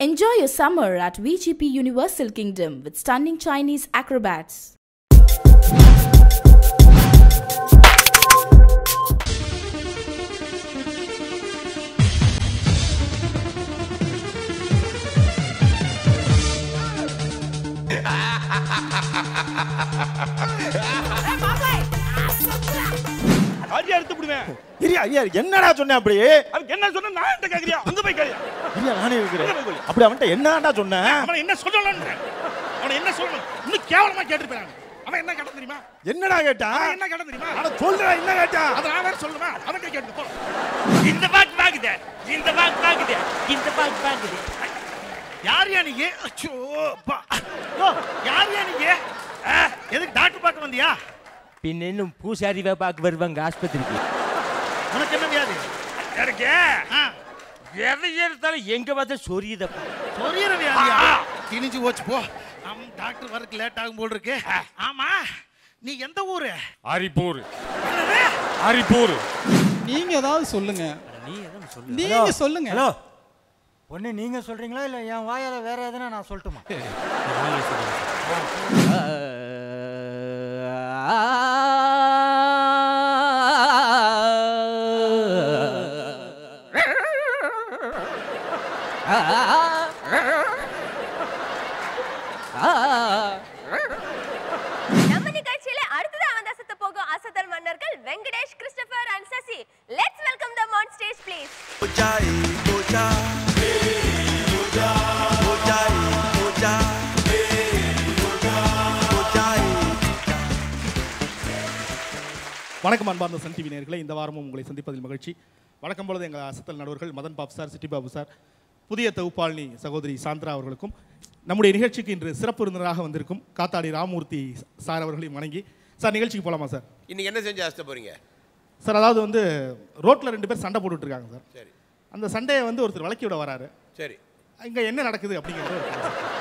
Enjoy your summer at VGP Universal Kingdom with stunning Chinese acrobats. அரியா எடுத்து விடுவேன் இரியா ஐயா என்னடா சொன்னேன் அப்படி அவன் என்ன சொன்ன நான் என்கிட்ட கேக்குறியா அங்க போய் கேளியா இரியா நானே இருக்கிறேன் அங்க போய் கேளு. அப்படி அவன்கிட்ட என்னடா சொன்னேன் அவன் என்ன சொல்லலன்ற அவன் என்ன சொல்லணும் இன்னும் கேவலமா கேட்டிருப்பான் அவன் என்ன கேட்டான் தெரியுமா என்னடா கேட்டான் அவன் என்ன கேட்டான் தெரியுமா அட சொல்றா என்ன கேட்டான் அத நான் வேற சொல்லுமா அவன் கேட்டு போ இந்த பாட்டு பாக்குது இந்த பாட்டு பாக்குது இந்த பாட்டு பாக்குது யார் யா நீங்க அச்சோ அப்பா. யோ, யார் யா நீங்க ஆ, எதுக்கு டாக்டர் பார்க்க வந்தியா பின்ன இன்னும் பூசாரிவா பார்க்க வருவாங்க ஆஸ்பத்திரிக்கு உனக்கு என்ன வியாதி எனக்கு ஆ, எதை எடுத்தாலும் எங்க பார்த்தா சொரியுதப்பா சொரியற வியாதியா திணிஞ்சு போச்சு போ நம் டாக்டர் வரக்கு லேட் ஆகும் போல் இருக்கு ஆமா நீ எந்த ஊரு அரிப்பூர் என்னது? அரிப்பூர் நீங்க ஏதாவது சொல்லுங்க நீ எதுவும் சொல்லு நீங்க சொல்லுங்க ஹலோ ஒன்று நீங்கள் சொல்கிறீங்களா இல்லை என் வாயால் வேற எதுனா நான் சொல்லட்டுமா நம்ம நிகழ்ச்சியில அடுத்ததா வந்து அசத்த போகும் அசத்தல் மன்னர்கள் Venkatesh Christopher and Sasi let's welcome them on stage please வணக்கம் அன்பார்ந்த சன் டிவி நேயர்களே இந்த வாரமும் உங்களை சந்திப்பதில் மகிழ்ச்சி வழக்கம் பொழுது எங்கள் அசத்தல் நடுவர்கள் மதன் பாப் சார் சிட்டி பாபு சார் புதிய தொகுப்பாளினி சகோதரி சாந்திரா அவர்களுக்கும் நம்முடைய நிகழ்ச்சிக்கு இன்று சிறப்பு விருந்தினராக வந்திருக்கும் காத்தாடி ராமூர்த்தி சார் அவர்களையும் வணங்கி சார் நிகழ்ச்சிக்கு போகலாமா சார் இன்னைக்கு என்ன செஞ்சு ஆசை போறீங்க சார் அதாவது வந்து ரோட்டில் ரெண்டு பேர் சண்டை போட்டுட்டு இருக்காங்க சார் சரி அந்த சண்டையை வந்து ஒருத்தர் விளக்கி விட வராரு சரி இங்கே என்ன நடக்குது அப்படிங்கிறது ஒரு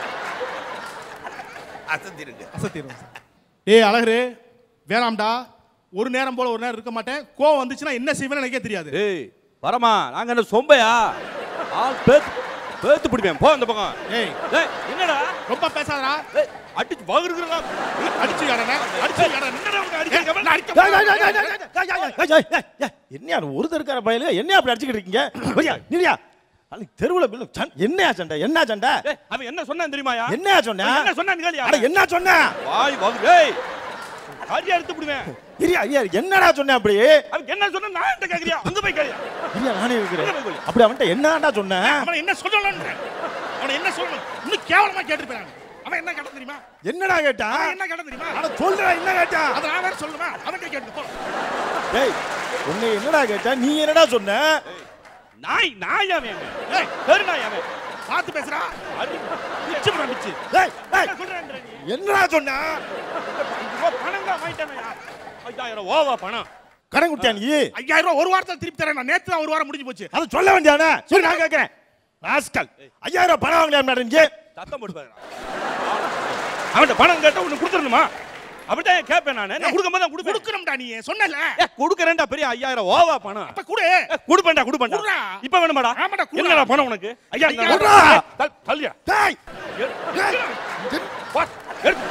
அசத்திருங்க அசத்திடுவோம் சார் ஏய் அழகு வேணாம்டா ஒரு நேரம் போல ஒரு நேரம் இருக்க மாட்டேன் கோவம் வந்துச்சுன்னா என்ன செய்வேன்னு எனக்கே தெரியாது ஏய் வரமா நாங்க என்ன சொம்பையா ஆள் பேத்து பேத்து பிடிப்பேன் போ அந்த பக்கம் ஏய் ஏய் என்னடா ரொம்ப பேசாதடா ஏய் அடிச்சு வகுருக்குறா அடிச்சு யாரனே அடிச்சு யாரனே என்னடா உனக்கு அடிக்க நான் அடிக்க ஏய், ஏய், ஏய், ஏய், ஏய், ஏய், ஏய், ஏய், ஏய், ஏய், என்னையா அது ஒரு தருக்கிற பயல என்னையா அப்படி அடிச்சுக்கிட்டு இருக்கீங்க வரியா நிரியா அன்னைக்கு தெருவுல பில்லு சண்- என்னையா சண்டை என்ன சண்டை ஏய் அவன் என்ன சொன்னான் தெரியுமாயா என்னையா சொன்ன அவன் என்ன சொன்னான்னு கேளியா அட என்ன சொன்ன வாய் வகுரு ஏய் அரியா எடுத்து விடுவேன் இரியா ஐயா என்னடா சொன்ன அப்படி அவன் என்ன சொன்ன நான் என்கிட்ட கேக்குறியா அங்க போய் கேளியா இரியா நானே இருக்கிறேன் அங்க போய் கேளு. அப்படி அவன்கிட்ட என்னடா சொன்னேன் அவன் என்ன சொல்லலன்ற அவன் என்ன சொல்லணும் இன்னும் கேவலமா கேட்டிருப்பான் அவன் என்ன கேட்டான் தெரியுமா என்னடா கேட்டான் அவன் என்ன கேட்டான் தெரியுமா அட சொல்றா என்ன கேட்டான் அத நான் வேற சொல்லுமா அவன் கேட்டு போ டேய் உன்னை என்னடா கேட்டா நீ என்னடா சொன்ன நாய் நாய் அவன் ஏய் பெரு நாய் அவன் பார்த்து பேசுறா அடி பிச்சு போடா பிச்சு டேய் டேய் என்ன சொல்றேன்ற நீ என்னடா சொன்ன அஞ்சு ரூபா பணம் தான் வாங்கிட்டேன்யா ஐயாயிரம் ஓவா பணம் கடன் கொடுத்தியா நீ ஐயாயிரம் ரூபா ஒரு வாரத்தில் திருப்பி தரேன் நான் நேத்து தான் ஒரு வாரம் முடிஞ்சு போச்சு அது சொல்ல வேண்டியானே சரி நான் கேட்கிறேன் ராஸ்கல் ஐயாயிரம் ரூபாய் பணம் வாங்கலையா மேடம் நீ சத்தம் போட்டு பாருங்க அவன்கிட்ட பணம் கேட்டா உனக்கு கொடுத்துடணுமா அப்படிதான் கேட்பேன் நான் நான் கொடுக்கும் போது கொடுப்பேன் கொடுக்கணும்டா நீ சொன்னல ஏ கொடுக்கறேன்டா பெரிய ஐயாயிரம் ஓவா பணம் அப்ப கொடு ஏ, கொடுப்பேன்டா கொடுப்பேன்டா குடுறா. இப்ப வேணுமாடா ஆமாடா, குடுறா. என்னடா பணம் உனக்கு ஐயா இந்த குடுறா. தள்- தள்ளியா டேய் எடு. டேய் வா, எடுத்து.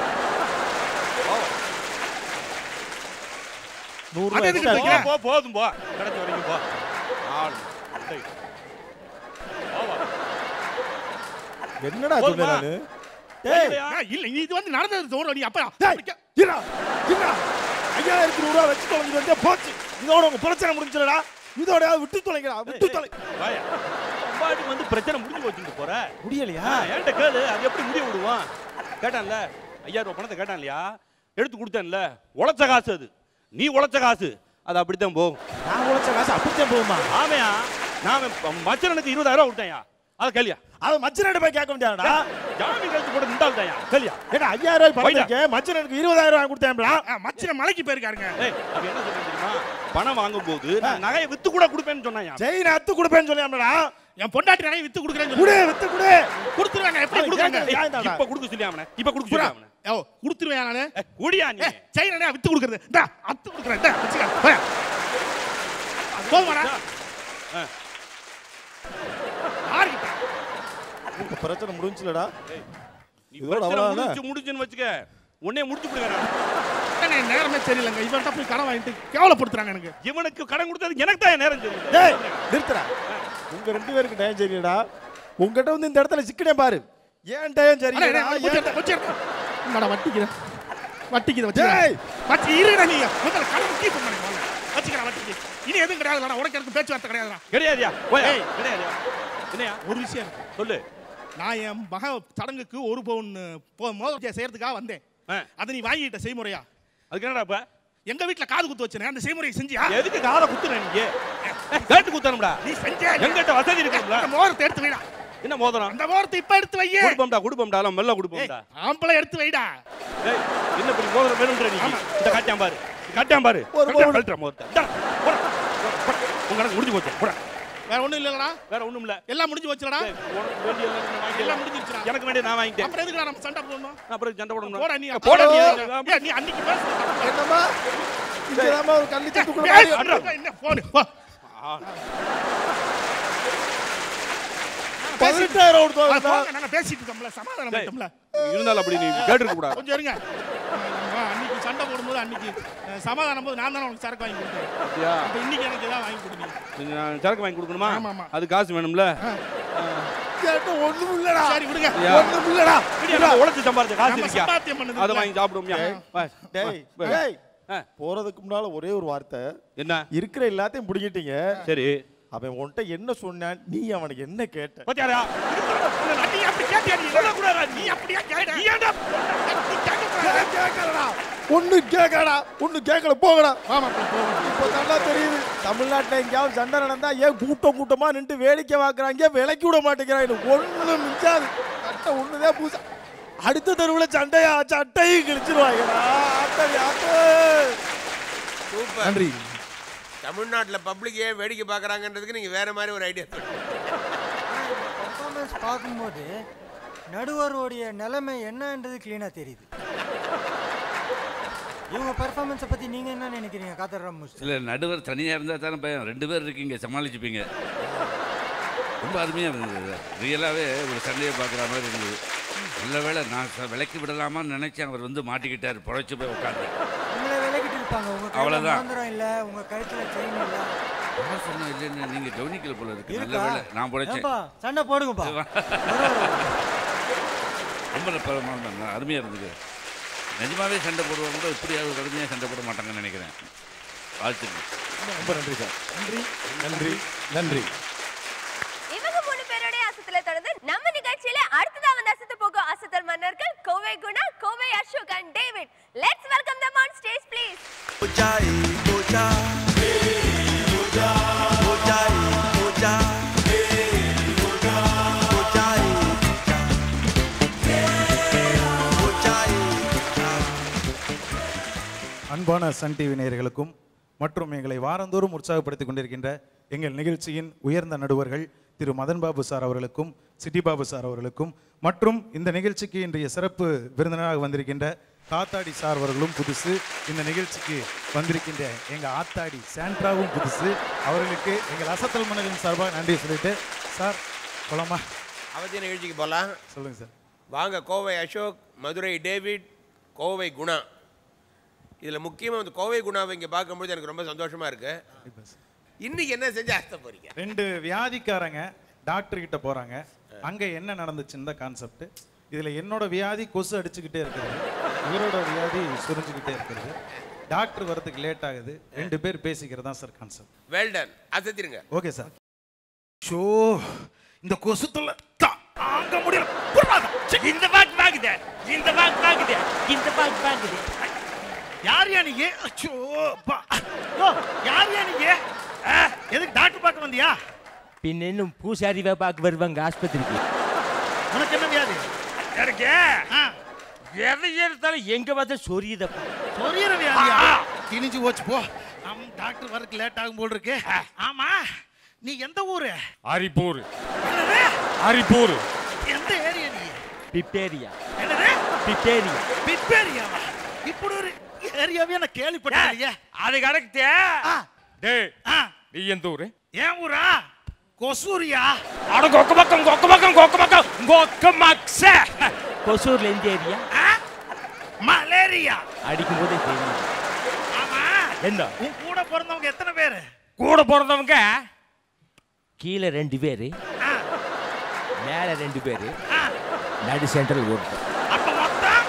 நூறு அது ரூபாய் எதுக்கு extra வைக்கிற? இருக்கா? போ போதும் போ கிடைச்ச வரைக்கும் போ ஆள் டேய். வா, வா. என்னடா போதுமா? சொன்னேன் நானு டேய் இல்லையா? இல்ல நீ இது வந்து நடந்தது தோற நீ அப்ப டேய் இருடா இருடா ஐயாயிரத்தி நூறு ரூபா வச்சு தொலைஞ்சு வந்து போச்சு இதோட உங்க பிரச்சனை முடிஞ்சிடடா இதோட விட்டு தொலைங்கடா விட்டு தொலை வாயா. அம்பாட்டுக்கு வந்து பிரச்சனை முடிஞ்சு போச்சுட்டு போற முடியலையா ஆ, என்கிட்ட கேளு அது எப்படி முடிய விடுவான் கேட்டான்ல ஐயாயிரம் ரூபாய் பணத்தை கேட்டான் இல்லையா எடுத்து கொடுத்தேன்ல உழைச்ச காசு அது நீ உழைச்ச காசு அது அப்படித்தான் போகும் நான் உழைச்ச காசு அப்படித்தான் போகுமா ஆமையா நான் மச்சனனுக்கு இருபதாயிரம் ரூபா விட்டேன்யா அதை கேளியா அது மச்சனோட போய் கேட்க முடியாதுடா ஜாமீன் கழிச்சு போட்டு நின்றால்தான்யா கேளியா ஏடா ஐயாயிரம் ரூபாய் பணம் போயிடா. இருக்கே மச்சனுக்கு இருபதாயிரம் ரூபாய் கொடுத்தேன்டா மச்சின மலைக்கு போயிருக்காருங்க ஏய் அவன் என்ன சொன்னான் தெரியுமா பணம் வாங்கும் போது நான் நகையை வித்து கூட கொடுப்பேன்னு சொன்னாயா செயின் அத்து கொடுப்பேன்னு சொல்லியாம்டா என் பொண்டாட்டி நிறைய வித்து கொடுக்குறேன்னு குடு சொல்லு. வித்து குடு கொடுத்துருவாங்க எப்படி அவன் கொடுக்குறாங்க கேட்கறது நியாயம் இப்ப கொடுக்க சொல்லி அவனை இப்ப கொடுக்க சொல்லி அவனை ஓ கொடுத்துருவேன் நானு ஏய், குடியா நீ ஏய், செயின் நிறைய வித்து கொடுக்குறது டா அத்து கொடுக்குறேன் டா வச்சுக்க போயா போதுமாடா ஆ. யாருக்கிட்ட உங்க பிரச்சனை முடிஞ்சுலடா நீ இதோட பிரச்சனை அவ்வளவுதானே? முடிஞ்சு முடிஞ்சுன்னு வச்சுக்க உடனே முடிச்சு விடுங்க அண்ணே, நேரமே சரியில்லைங்க இவன்கிட்ட போய் கடன் வாங்கிட்டு கேவலப்படுத்துறாங்க எனக்கு இவனுக்கு கடன் கொடுத்தது எனக்கு தான் நேரம் தெரியும் டேய் நிறுத்துறா உங்க ரெண்டு பேருக்கு டயம் சரியில்லடா உங்ககிட்ட வந்து இந்த இடத்துல சிக்கனே பாரு ஏன் டயம் அண்ணே, சரியில்லடா அண்ணே, ஏன் வச்சிருக்கேன், வச்சிருக்கேன். இந்தாடா, வட்டிக்குது வட்டிக்குது டேய்! வச்சுக்கிறேன் வச்சு இருடா நீங்க முதல்ல கடன் கீப் பண்ணுங்க முதல்ல. வச்சுக்கிறேன் வட்டிக்கு இனி எதுவும் கிடையாதுடா உனக்கு எனக்கு பேச்சுவார்த்தை கிடையாதுடா கிடையாதுயா ஓய் ஏய். கிடையாதுயா என்னையா ஒரு விஷயம் இருக்கு சொல்லு நான் என் மக சடங்குக்கு ஒரு பவுன் போ- மோதிரத்தை செய்யறதுக்காக வந்தேன் ஆ. அதை நீ வாங்கிட்ட செய்முறையா அதுக்கு என்னடா இப்ப எங்க வீட்ல காது குத்து வச்சனே அந்த செய்முறையை செஞ்சியா எதுக்கு காதை குத்துற நீங்க கேட்டு குத்தணும்டா நீ செஞ்சியா எங்கிட்ட வசதி இருக்கும்ல அந்த மோதிரத்தை எடுத்து வைடா என்ன மோதிரம் அந்த மோதிரத்தை இப்ப எடுத்து வையே குடுப்பம்டா குடுப்பம்டா எல்லாம் மெல்ல ஏய், குடுப்பம்டா ஆம்பளை எடுத்து வைடா ஏய் என்ன இப்படி மோதிரம் வேணும்ன்ற நீ இந்த காட்டியாம் பாரு காட்டியாம் பாரு ஒரு கழட்டுறா, பவுன். கழட்டுறா மோதிரத்தை இந்தா, போடா, போடா. உங்க கணக்கு முடிஞ்சு போச்சு போடா வேற ஒண்ணும் இல்லடா வேற ஒண்ணும் இல்ல எல்லாம் முடிஞ்சு வச்சுடா ஏய், உனக்கு வேண்டிய எல்லாம் நீ வாங்கிக்க. எல்லாம் முடிஞ்சிருச்சுடா எனக்கு வேண்டிய நான் வாங்கிட்டேன் அப்புறம் எதுக்குடா நம்ம சண்டை போடணும் நான் அப்புறம் சண்டை போடணும் போடா நீ போடா நீ ஏய், நீ அன்னைக்கு பேசுன என்னம்மா இங்கதாம்மா ஒரு கண்டிச்சு தூக்குற பேசு, மாதிரி அட்ரா, என்ன போனு போ பதினெட்டாயிரம் அது கொடுத்தோம் போங்க, நாங்க பேசிட்டு இருக்கோம்ல சமாதானம் டேய், பண்ணிட்டோம்ல இருந்தாலும் அப்படி நீ கேட்டிருக்க கூடாது கொஞ்சம் இருங்க நம்ம அன்னைக்கு சண்டை போடும்போது அன்னைக்கு அஹ், சமாதானம் போது நான் தானே உனக்கு சரக்கு வாங்கி கொடுத்தேன் அப்படியா? அப்ப இன்னைக்கு எனக்கு ஏதாவது வாங்கி கொடுங்க கொஞ்சம் நான் சரக்கு வாங்கி கொடுக்கணுமா ஆமா, ஆமா. அது காசு வேணும்ல கேட்ட ஒண்ணும் இல்லடா சரி விடுங்க ஐயா. ஒண்ணும் இல்லடா இப்படி நம்ம உழைச்சு சம்பாதிச்ச காசு நம்ம இருக்கியா சம்பாத்தியம் பண்ணது அதை வாங்கி சாப்பிடுவோம்யா வா, டேய் வா. டேய் ஆ, போறதுக்கு முன்னால ஒரே ஒரு வார்த்தை என்ன இருக்கிற எல்லாத்தையும் பிடிக்கிட்டீங்க சரி அவன் உன்கிட்ட என்ன சொன்னான் நீ அவனுக்கு என்ன கேட்ட பாத்தியாரா நீ அப்படி கேட்டியா நீ சொல்லக்கூடாதா நீ அப்படியே கேட்ட நீ ஏன்டா நீ கேட்கக்கூடாது. கேட்கலடா ஒண்ணு கேட்கலடா ஒண்ணு கேட்கல போகடா ஆமா அப்ப போவோம். இப்போ நல்லா தெரியுது தமிழ்நாட்டுல எங்கேயாவது சண்டை நடந்தா ஏன் கூட்டம் கூட்டமா நின்று வேடிக்கை பார்க்கறாங்க விலக்கி விட மாட்டேங்கிறாங்க ஒண்ணு மிஞ்சாது சட்டை ஒண்ணுதான் பூசா அடுத்த தெருவுல சண்டையா சட்டையும் கிழிச்சிருவாங்கடா ஆட்டடி ஆட்டு சூப்பர் நன்றி தமிழ்நாட்டில் பப்ளிக் ஏன் வேடிக்கை பார்க்குறாங்கன்றதுக்கு நீங்கள் வேற மாதிரி ஒரு ஐடியா பர்ஃபார்மன்ஸ் பார்க்கும்போது நடுவருடைய நிலைமை என்னன்றது க்ளீனாக தெரியுது இவங்க பர்ஃபார்மன்ஸை பற்றி நீங்கள் என்ன நினைக்கிறீங்க காத்தர் ராமூஸ் இல்லை நடுவர் தனியாக இருந்தால் தானே பயம் ரெண்டு பேர் இருக்கீங்க சமாளிச்சுப்பீங்க ரொம்ப அருமையாக இருந்தது ரியலாகவே ஒரு சண்டையை பார்க்குற மாதிரி இருந்தது நல்ல வேளை நான் ச- விலக்கி விடலாமான்னு நினச்சேன் அவர் வந்து மாட்டிக்கிட்டார் புழைச்சி போய் உட்காந்து உங்களை விலகிட்டு இருப்பாங்க உங்கள் கையில் அவ்வளவுதான். மாந்திரம் இல்லை உங்கள் கழுத்தில் செயின் இல்லை யார் சொன்னா இல்லைன்னு நீங்கள் கவனிக்கல போல இருக்கு நல்ல இருக்கா வேளை நான் புழைச்சேன் ஏன்பா சண்டை போடுங்கப்பா ரொம்ப பிரமாதம் தான் அருமையாக இருந்தது நிஜமாவே சண்டை போடுவாங்க கூட இப்படியாவது கடுமையாக சண்டை போட மாட்டாங்கன்னு நினைக்கிறேன் வாழ்த்துக்கள் ரொம்ப நன்றி சார் நன்றி நன்றி நன்றி இவங்க மூணு பேருடைய அசத்துல தொடர்ந்து நம்ம நிகழ்ச்சியில அடுத்ததா வந்து அசத்து போகும் அசத்தல் மன்னர்கள் Kovai Guna Kovai Ashok and David let's welcome them on stage please அன்பான சன் டிவி நேயர்களுக்கும் மற்றும் எங்களை வாரந்தோறும் உற்சாகப்படுத்திக் கொண்டிருக்கின்ற எங்கள் நிகழ்ச்சியின் உயர்ந்த நடுவர்கள் திரு மதன் பாபு சார் அவர்களுக்கும் சிட்டி பாபு சார் அவர்களுக்கும் மற்றும் இந்த நிகழ்ச்சிக்கு இன்றைய சிறப்பு விருந்தினராக வந்திருக்கின்ற காத்தாடி சார் அவர்களும் புதுசு இந்த நிகழ்ச்சிக்கு வந்திருக்கின்ற எங்கள் ஆத்தாடி சாண்ட்ராவும் புதுசு அவர்களுக்கு எங்கள் அசத்தல் மன்னரின் சார்பாக நன்றி சொல்லிட்டு சார் போலாமா அவசிய நிகழ்ச்சிக்கு போகலாம் சொல்லுங்க சார் வாங்க கோவை அசோக் மதுரை டேவிட் கோவை குணா இதில் முக்கியமாக வந்து கோவை குணாவை இங்கே பார்க்கும்போது எனக்கு ரொம்ப சந்தோஷமாக இருக்கு இன்னைக்கு என்ன செஞ்சு ஆசை போறீங்க ரெண்டு வியாதிக்காரங்க டாக்டர் கிட்ட போறாங்க அங்க என்ன நடந்துச்சுன்னு தான் கான்செப்ட் இதுல என்னோட வியாதி கொசு அடிச்சுக்கிட்டே இருக்கிறது இவரோட வியாதி சுரிஞ்சுக்கிட்டே இருக்கிறது டாக்டர் வரதுக்கு லேட் ஆகுது ரெண்டு பேர் பேசிக்கிறது தான் சார் கான்செப்ட் வெல்டன் அசத்திருங்க ஓகே சார் ஷோ இந்த கொசு தொல்லை தாங்க முடியல புரியாதா? ச்சே, இந்த பாட்டு பாக்குதே இந்த பாட்டு பாக்குதே இந்த பாட்டு பாக்குதே யார் யா நீங்க அச்சோ அப்பா. யோ, யார் யா நீங்க ஆ, எதுக்கு டாக்டர் பார்க்க வந்தியா பின்ன இன்னும் பூசாரிவை பார்க்க வருவாங்க ஆஸ்பத்திரிக்கு உனக்கு என்ன வியாதி எனக்கு ஆ, எதை எடுத்தாலும் எங்க பார்த்தா சொரியுதப்பா சொரியற வியாதியா திணிஞ்சு போச்சு போ நம் டாக்டர் வரக்கு லேட் ஆகும் போல் இருக்கு ஆமா நீ எந்த ஊரு அரிப்பூர் என்னது அரிப்பூர் எந்த ஏரியா நீ பிப்பேரியா என்னது பிப்பேரியா பிப்பேரியாவா இப்படி ஒரு ஏரியாவே நான் கேள்விப்பட்டேன் அது கிடக்குதே ஆ. டேய் ஆ, நீ எந்த ஊரு ஏன் ஊரா கொசூரியா அட கொக்க பக்கம் கொக்க பக்கம் கொக்க பக்கம் கொக்க மக்ஸ கொசூர்ல எந்த ஏரியா மலேரியா அடிக்கும் போதே தெரியும் ஆமா என்ன உன் கூட பிறந்தவங்க எத்தனை பேரு கூட பிறந்தவங்க கீழே ரெண்டு பேரு மேல ரெண்டு பேரு நடு சென்ட்ரல் ஒருத்தர் அப்ப மொத்தம்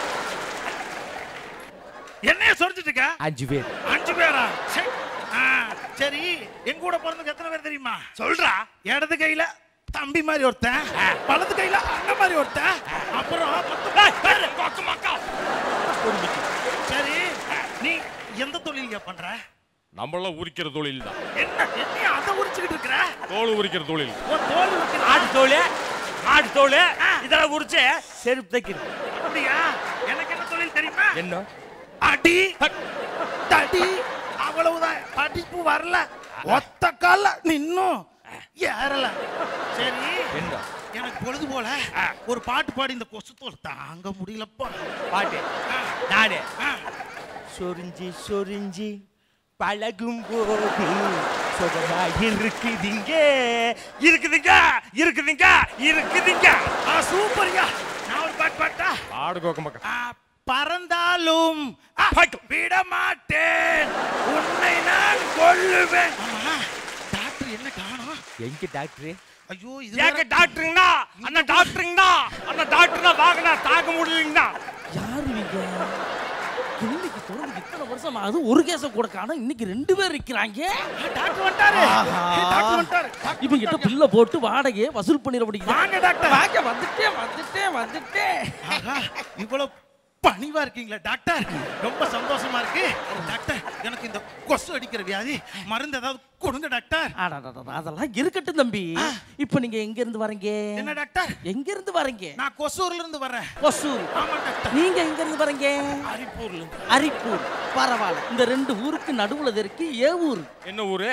என்னைய சொல்லிட்டு இருக்க அஞ்சு பேர் அஞ்சு பேரா சே. ஆ, சரி எங்க கூட பிறந்தவங்க எத்தனை பேர் தெரியுமா சொல்றா இடது கையில தம்பி மாதிரி ஒருத்தன் வலது கையில அண்ணன் மாதிரி ஒருத்தன் அப்புறம் பத்து பேர். கொக்கு மக்கா. சரி நீ எந்த தொழில் பண்ற நம்மளாம் உரிக்கிற தொழில் தான் என்ன என்ன அதை உரிச்சுக்கிட்டு இருக்கிற தோல் உரிக்கிற தொழில் உன் தோல் உரிக்கிற ஆடு தோல் ஆடு தோல் இதெல்லாம் உரிச்சு செருப்பு தைக்கிறது அப்படியா எனக்கு என்ன தொழில் தெரியுமா என்ன அடி தடி அவ்வளவுதான் படிப்பு வரல ஒத்த கால நின்னும் ஏறல சரி என்ன எனக்கு பொழுது போல ஒரு பாட்டு பாடி இந்த கொசுத்தோல் தாங்க முடியலப்பா பாட்டு நானு சொரிஞ்சி சொரிஞ்சி பழகும் போது சுகமா இருக்குதுங்க இருக்குதுங்க இருக்குதுங்க இருக்குதுங்க ஆ சூப்பர்யா நான் ஒரு பாட்டு பாட்டா ஆடு கோக்க மக்கா ஆ, பறந்தாலும் ஆ, விட மாட்டேன் உன்னை நான் கொல்லுவேன் ஆமா டாக்டர் என்ன காணோம் எங்க டாக்டர் ஐயோ இது ஏங்க டாக்டருங்கண்ணா அந்த டாக்டருங்கண்ணா அந்த டாக்டர்னா வாங்கண்ணா தாக்க முடியலங்கண்ணா யாரு இவங்க கிளினிக்கு திறந்து இத்தனை வருஷம் ஆகுது ஒரு கேஸ கூட காணோம் இன்னைக்கு ரெண்டு பேர் இருக்கிறாங்க டாக்டர் வந்துட்டாரு டாக்டர் வந்துட்டாரு இவங்க கிட்ட பில்ல போட்டு வாடகையை வசூல் பண்ணிட முடியுது வாங்க டாக்டர் வாங்க வந்துட்டேன் வந்துட்டேன் வந்துட்டேன் ஆஹா, இவ்வளவு பணிவா இருக்கீங்களா டாக்டர் ரொம்ப சந்தோஷமா இருக்கு டாக்டர் எனக்கு இந்த கொசு அடிக்கிற வியாதி மருந்து ஏதாவது கொடுங்க டாக்டர் அடடடடா, அதெல்லாம் இருக்கட்டும் தம்பி இப்போ நீங்க எங்க இருந்து வரீங்க என்ன டாக்டர் எங்க இருந்து வரீங்க நான் கொசூர்ல இருந்து வர்றேன் ஒசூர் ஆமா டாக்டர் நீங்க எங்க இருந்து வரீங்க அரிப்பூர்ல இருந்து அரிப்பூர் பரவாயில்ல இந்த ரெண்டு ஊருக்கு நடுவுல இருக்கு ஏ ஊர் என்ன ஊரு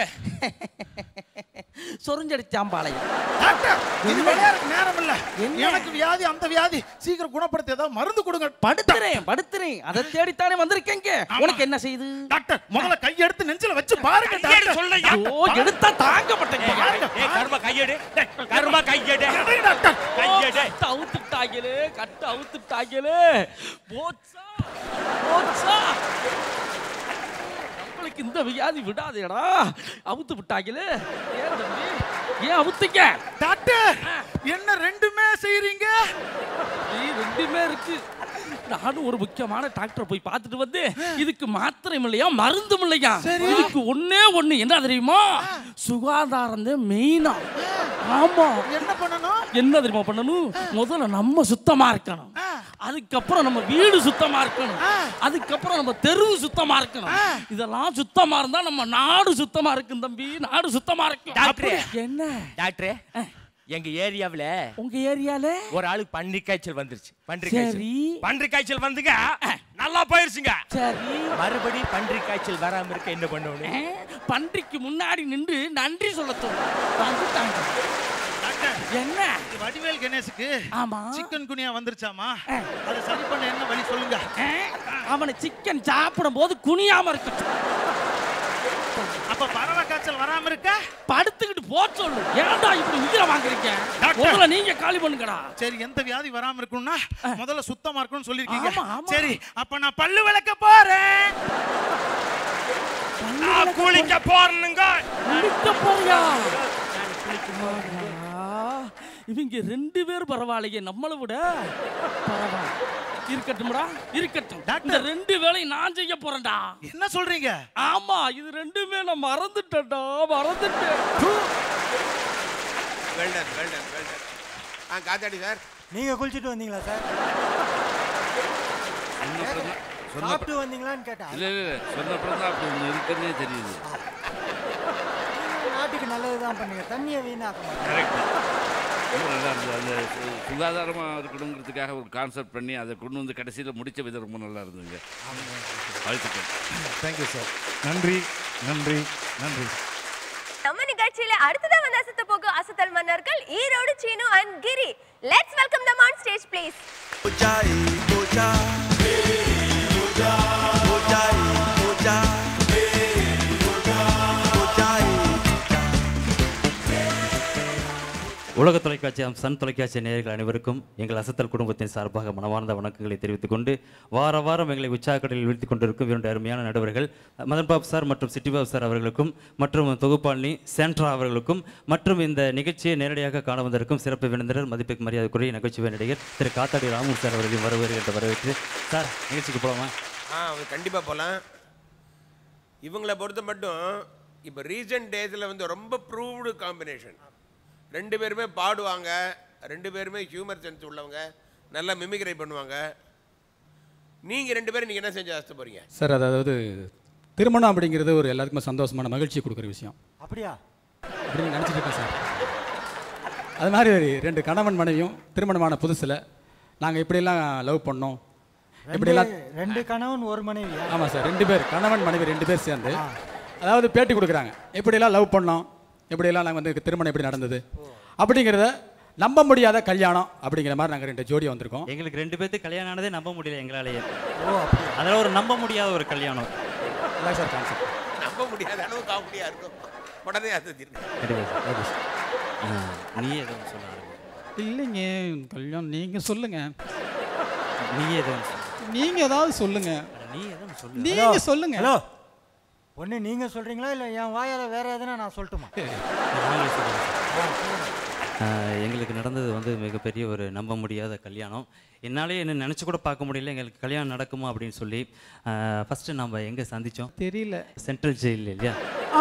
சொரிஞ்சடிச்சாம்பாளையம் டாக்டர் இது விளையாட நேரம் இல்ல என்ன? எனக்கு வியாதி அந்த வியாதி சீக்கிரம் குணப்படுத்த ஏதாவது மருந்து கொடுங்க படுத்துறேன் படுத்துறேன் அதை தேடித்தானே வந்திருக்கேங்க உனக்கு என்ன செய்யுது டாக்டர் முதல்ல கையெடுத்து நெஞ்சில வச்சு பாருங்க டாக்டர் சொல்லையா ஓ எடுத்தா தாங்க மாட்டேங்க ஏய் கருமா கையெடு டேய், கருமா கையெடு எடை டாக்டர் கையெடு கட்டு அவுத்துட்டாங்களே கட்டு அவுத்துட்டாங்களே போச்சா போச்சா நம்மளுக்கு இந்த வியாதி விடாதேடா அவுத்து விட்டாங்களே ஏன் தம்பி ஏன் அவுத்தீங்க டாக்டர் என்ன ரெண்டுமே செய்றீங்க நீ ரெண்டுமே இருக்கு நானும் ஒரு முக்கியமான டாக்டரை போய் பார்த்துட்டு வந்து இதுக்கு மாத்திரையும் இல்லையா மருந்தும் இல்லையா இதுக்கு ஒண்ணே ஒண்ணு என்ன தெரியுமா சுகாதாரம் தான் மெயினா ஆமா என்ன பண்ணணும் என்ன தெரியுமா பண்ணணும் முதல்ல நம்ம சுத்தமா இருக்கணும் அதுக்கப்புறம் நம்ம வீடு சுத்தமா இருக்கணும் அதுக்கப்புறம் நம்ம தெரு சுத்தமா இருக்கணும் இதெல்லாம் சுத்தமா இருந்தா நம்ம நாடு சுத்தமா இருக்கும் தம்பி நாடு சுத்தமா இருக்கும் டாக்டரே. அப்படி- என்ன டாக்டர் எங்க ஏரியாவுல உங்க ஏரியால ஒரு ஆளுக்கு பன்றி காய்ச்சல் வந்துருச்சு பன்றி சரி. காய்ச்சல் பன்றி காய்ச்சல் வந்துங்க நல்லா போயிருச்சுங்க சரி மறுபடி பன்றி காய்ச்சல் வராம இருக்க என்ன பண்ணணும் அஹ், பன்றிக்கு முன்னாடி நின்று நன்றி சொல்ல தோணும் வந்துட்டாங்க டாக்டர் என்ன இது வடிவேல் கணேஷுக்கு ஆமா சிக்கன் குனியா வந்துருச்சாமா அதை சரி பண்ண என்ன வழி சொல்லுங்க அஹ், அவனை சிக்கன் சாப்பிடும் போது குனியாம இருக்கட்டும் அப்ப பறவை காய்ச்சல் வராம இருக்க படுத்துக்கிட்டு போ சொல்லு ஏன்டா இப்படி உயிரை வாங்குறீங்க டாக்டர். முதல்ல நீங்க காலி பண்ணுங்கடா சரி எந்த வியாதி வராம இருக்கணும்னா முதல்ல சுத்தமா இருக்கணும்னு சொல்லிருக்கீங்க ஆமா, ஆமா. சரி அப்ப நான் பல்லு விளக்க போறேன் நான் குளிக்க போறேனுங்க குளிக்க போறியா இவங்க ரெண்டு பேர் பரவாயில்லையே நம்மளை விட பரவாயில்ல இருக்கட்டும்டா இருக்கட்டும் இந்த ரெண்டு வேலையும் நான் செய்ய போறேன்டா என்ன சொல்றீங்க ஆமா இது ரெண்டுமே நான் மறந்துட்டேன்டா மறந்துட்டேன் வெல்டன் வெல்டன் வெல்டன் ஆ காத்தாடி சார் நீங்க குளிச்சுட்டு வந்தீங்களா சார் சொன்னப்புறம் தான் சொன்னப்புறம் சாப்பிட்டு வந்தீங்களான்னு கேட்டேன் இல்லை இல்லை சொன்னப்புறம் தான் அப்படி ஒன்று இருக்குன்னே தெரியுது நீங்க நாட்டுக்கு நல்லது தான் பண்ணுங்க தண்ணியை வீணாக்க மாட்டேங்க கரெக்ட் ரொம்ப நல்லா இருந்தது அந்த சு- சுகாதாரமாக இருக்கணுங்கிறதுக்காக ஒரு கான்செப்ட் பண்ணி அதை கொண்டு வந்து கடைசியில் முடிச்ச விதம் ரொம்ப நல்லா இருந்ததுங்க வாழ்த்துக்கள் தேங்க்யூ சார் நன்றி நன்றி நன்றி நம்ம நிகழ்ச்சியில அடுத்ததா வந்து அசத்த போகும் அசத்தல் மன்னர்கள் Erode Seenu and Giri let's welcome them on stage please உலக தொலைக்காட்சி சன் தொலைக்காட்சி நேயர்கள் அனைவருக்கும் எங்கள் அசத்தல் குடும்பத்தின் சார்பாக மனமார்ந்த வணக்கங்களை தெரிவித்துக் கொண்டு வார வாரம் எங்களை உற்சாகக்கடலில் வீழ்த்திக் கொண்டிருக்கும் இரண்டு அருமையான நடுவர்கள் மதன் பாபு சார் மற்றும் சிட்டி பாபு சார் அவர்களுக்கும் மற்றும் தொகுப்பாளினி சேண்ட்ரா அவர்களுக்கும் மற்றும் இந்த நிகழ்ச்சியை நேரடியாக காண வந்திருக்கும் சிறப்பு விருந்தினர் மதிப்புக்கு மரியாதைக்குரிய நகைச்சுவை நடிகர் திரு காத்தாடி ராமு சார் அவர்களையும் வரவேற்கின்ற வரவேற்று சார் நிகழ்ச்சிக்கு போகலாமா ஆ கண்டிப்பாக போகலாம் இவங்களை பொறுத்த மட்டும் இப்போ ரீசெண்ட் டேஸில் வந்து ரொம்ப ப்ரூவ்டு காம்பினேஷன் ரெண்டு பேருமே பாடுவாங்க ரெண்டு பேருமே ஹியூமர் சென்ஸ் உள்ளவங்க நல்லா மிமிக்ரை பண்ணுவாங்க நீங்கள் ரெண்டு பேரும் நீங்கள் என்ன செஞ்சு ஆசை போகிறீங்க சார் அதாவது திருமணம் அப்படிங்கிறது ஒரு எல்லாத்துக்குமே சந்தோஷமான மகிழ்ச்சி கொடுக்குற விஷயம் அப்படியா அப்படின்னு நினச்சிட்டு இருக்கேன் சார் அது மாதிரி ரெண்டு கணவன் மனைவியும் திருமணமான புதுசில் நாங்கள் இப்படியெல்லாம் லவ் பண்ணோம் இப்படியெல்லாம் ரெண்டு- ரெண்டு கணவன் ஒரு மனைவி ஆமாம் சார் ரெண்டு பேர் கணவன் மனைவி ரெண்டு பேர் சேர்ந்து அதாவது பேட்டி கொடுக்குறாங்க எப்படியெல்லாம் லவ் பண்ணோம் எப்படியெல்லாம் நாங்கள் வந்து திருமணம் எப்படி நடந்தது அப்படிங்கிறத நம்ப முடியாத கல்யாணம் அப்படிங்கிற மாதிரி நாங்கள் ரெண்டு ஜோடியாக வந்திருக்கோம் எங்களுக்கு ரெண்டு பேர்த்துக்கு கல்யாணம் ஆனதே நம்ப முடியல எங்களாலேயே ஓ அப்படியா அதில் ஒரு நம்ப முடியாத ஒரு கல்யாணம் அதான் சார் கான்செப்ட் நம்ப முடியாத அளவு காமெடியாக இருக்கும் உடனே அதை கண்டிப்பாக சார் ஓகே சார் ஆ, நீயே எதுவும் சொல்ல ஆரம்பி. இல்லைங்க கல்யாணம் நீங்கள் சொல்லுங்கள் நீயே எதுவும் சொல்லு. நீங்கள் ஏதாவது சொல்லுங்கள் நீ எதுவும் சொல்லு நீங்க சொல்லுங்க ஹலோ ஒன்று நீங்கள் சொல்கிறீங்களா இல்லை என் வாயால் வேற எதுனா நான் சொல்லட்டுமா நாங்களே சொல்லுவோம் சார். ஆ, எங்களுக்கு நடந்தது வந்து மிகப்பெரிய ஒரு நம்ப முடியாத கல்யாணம் என்னாலே என்ன நினச்சி கூட பார்க்க முடியல எங்களுக்கு கல்யாணம் நடக்குமா அப்படின்னு சொல்லி ஃபஸ்ட்டு நம்ம எங்கே சந்தித்தோம் தெரியல சென்ட்ரல் ஜெயில் இல்லையா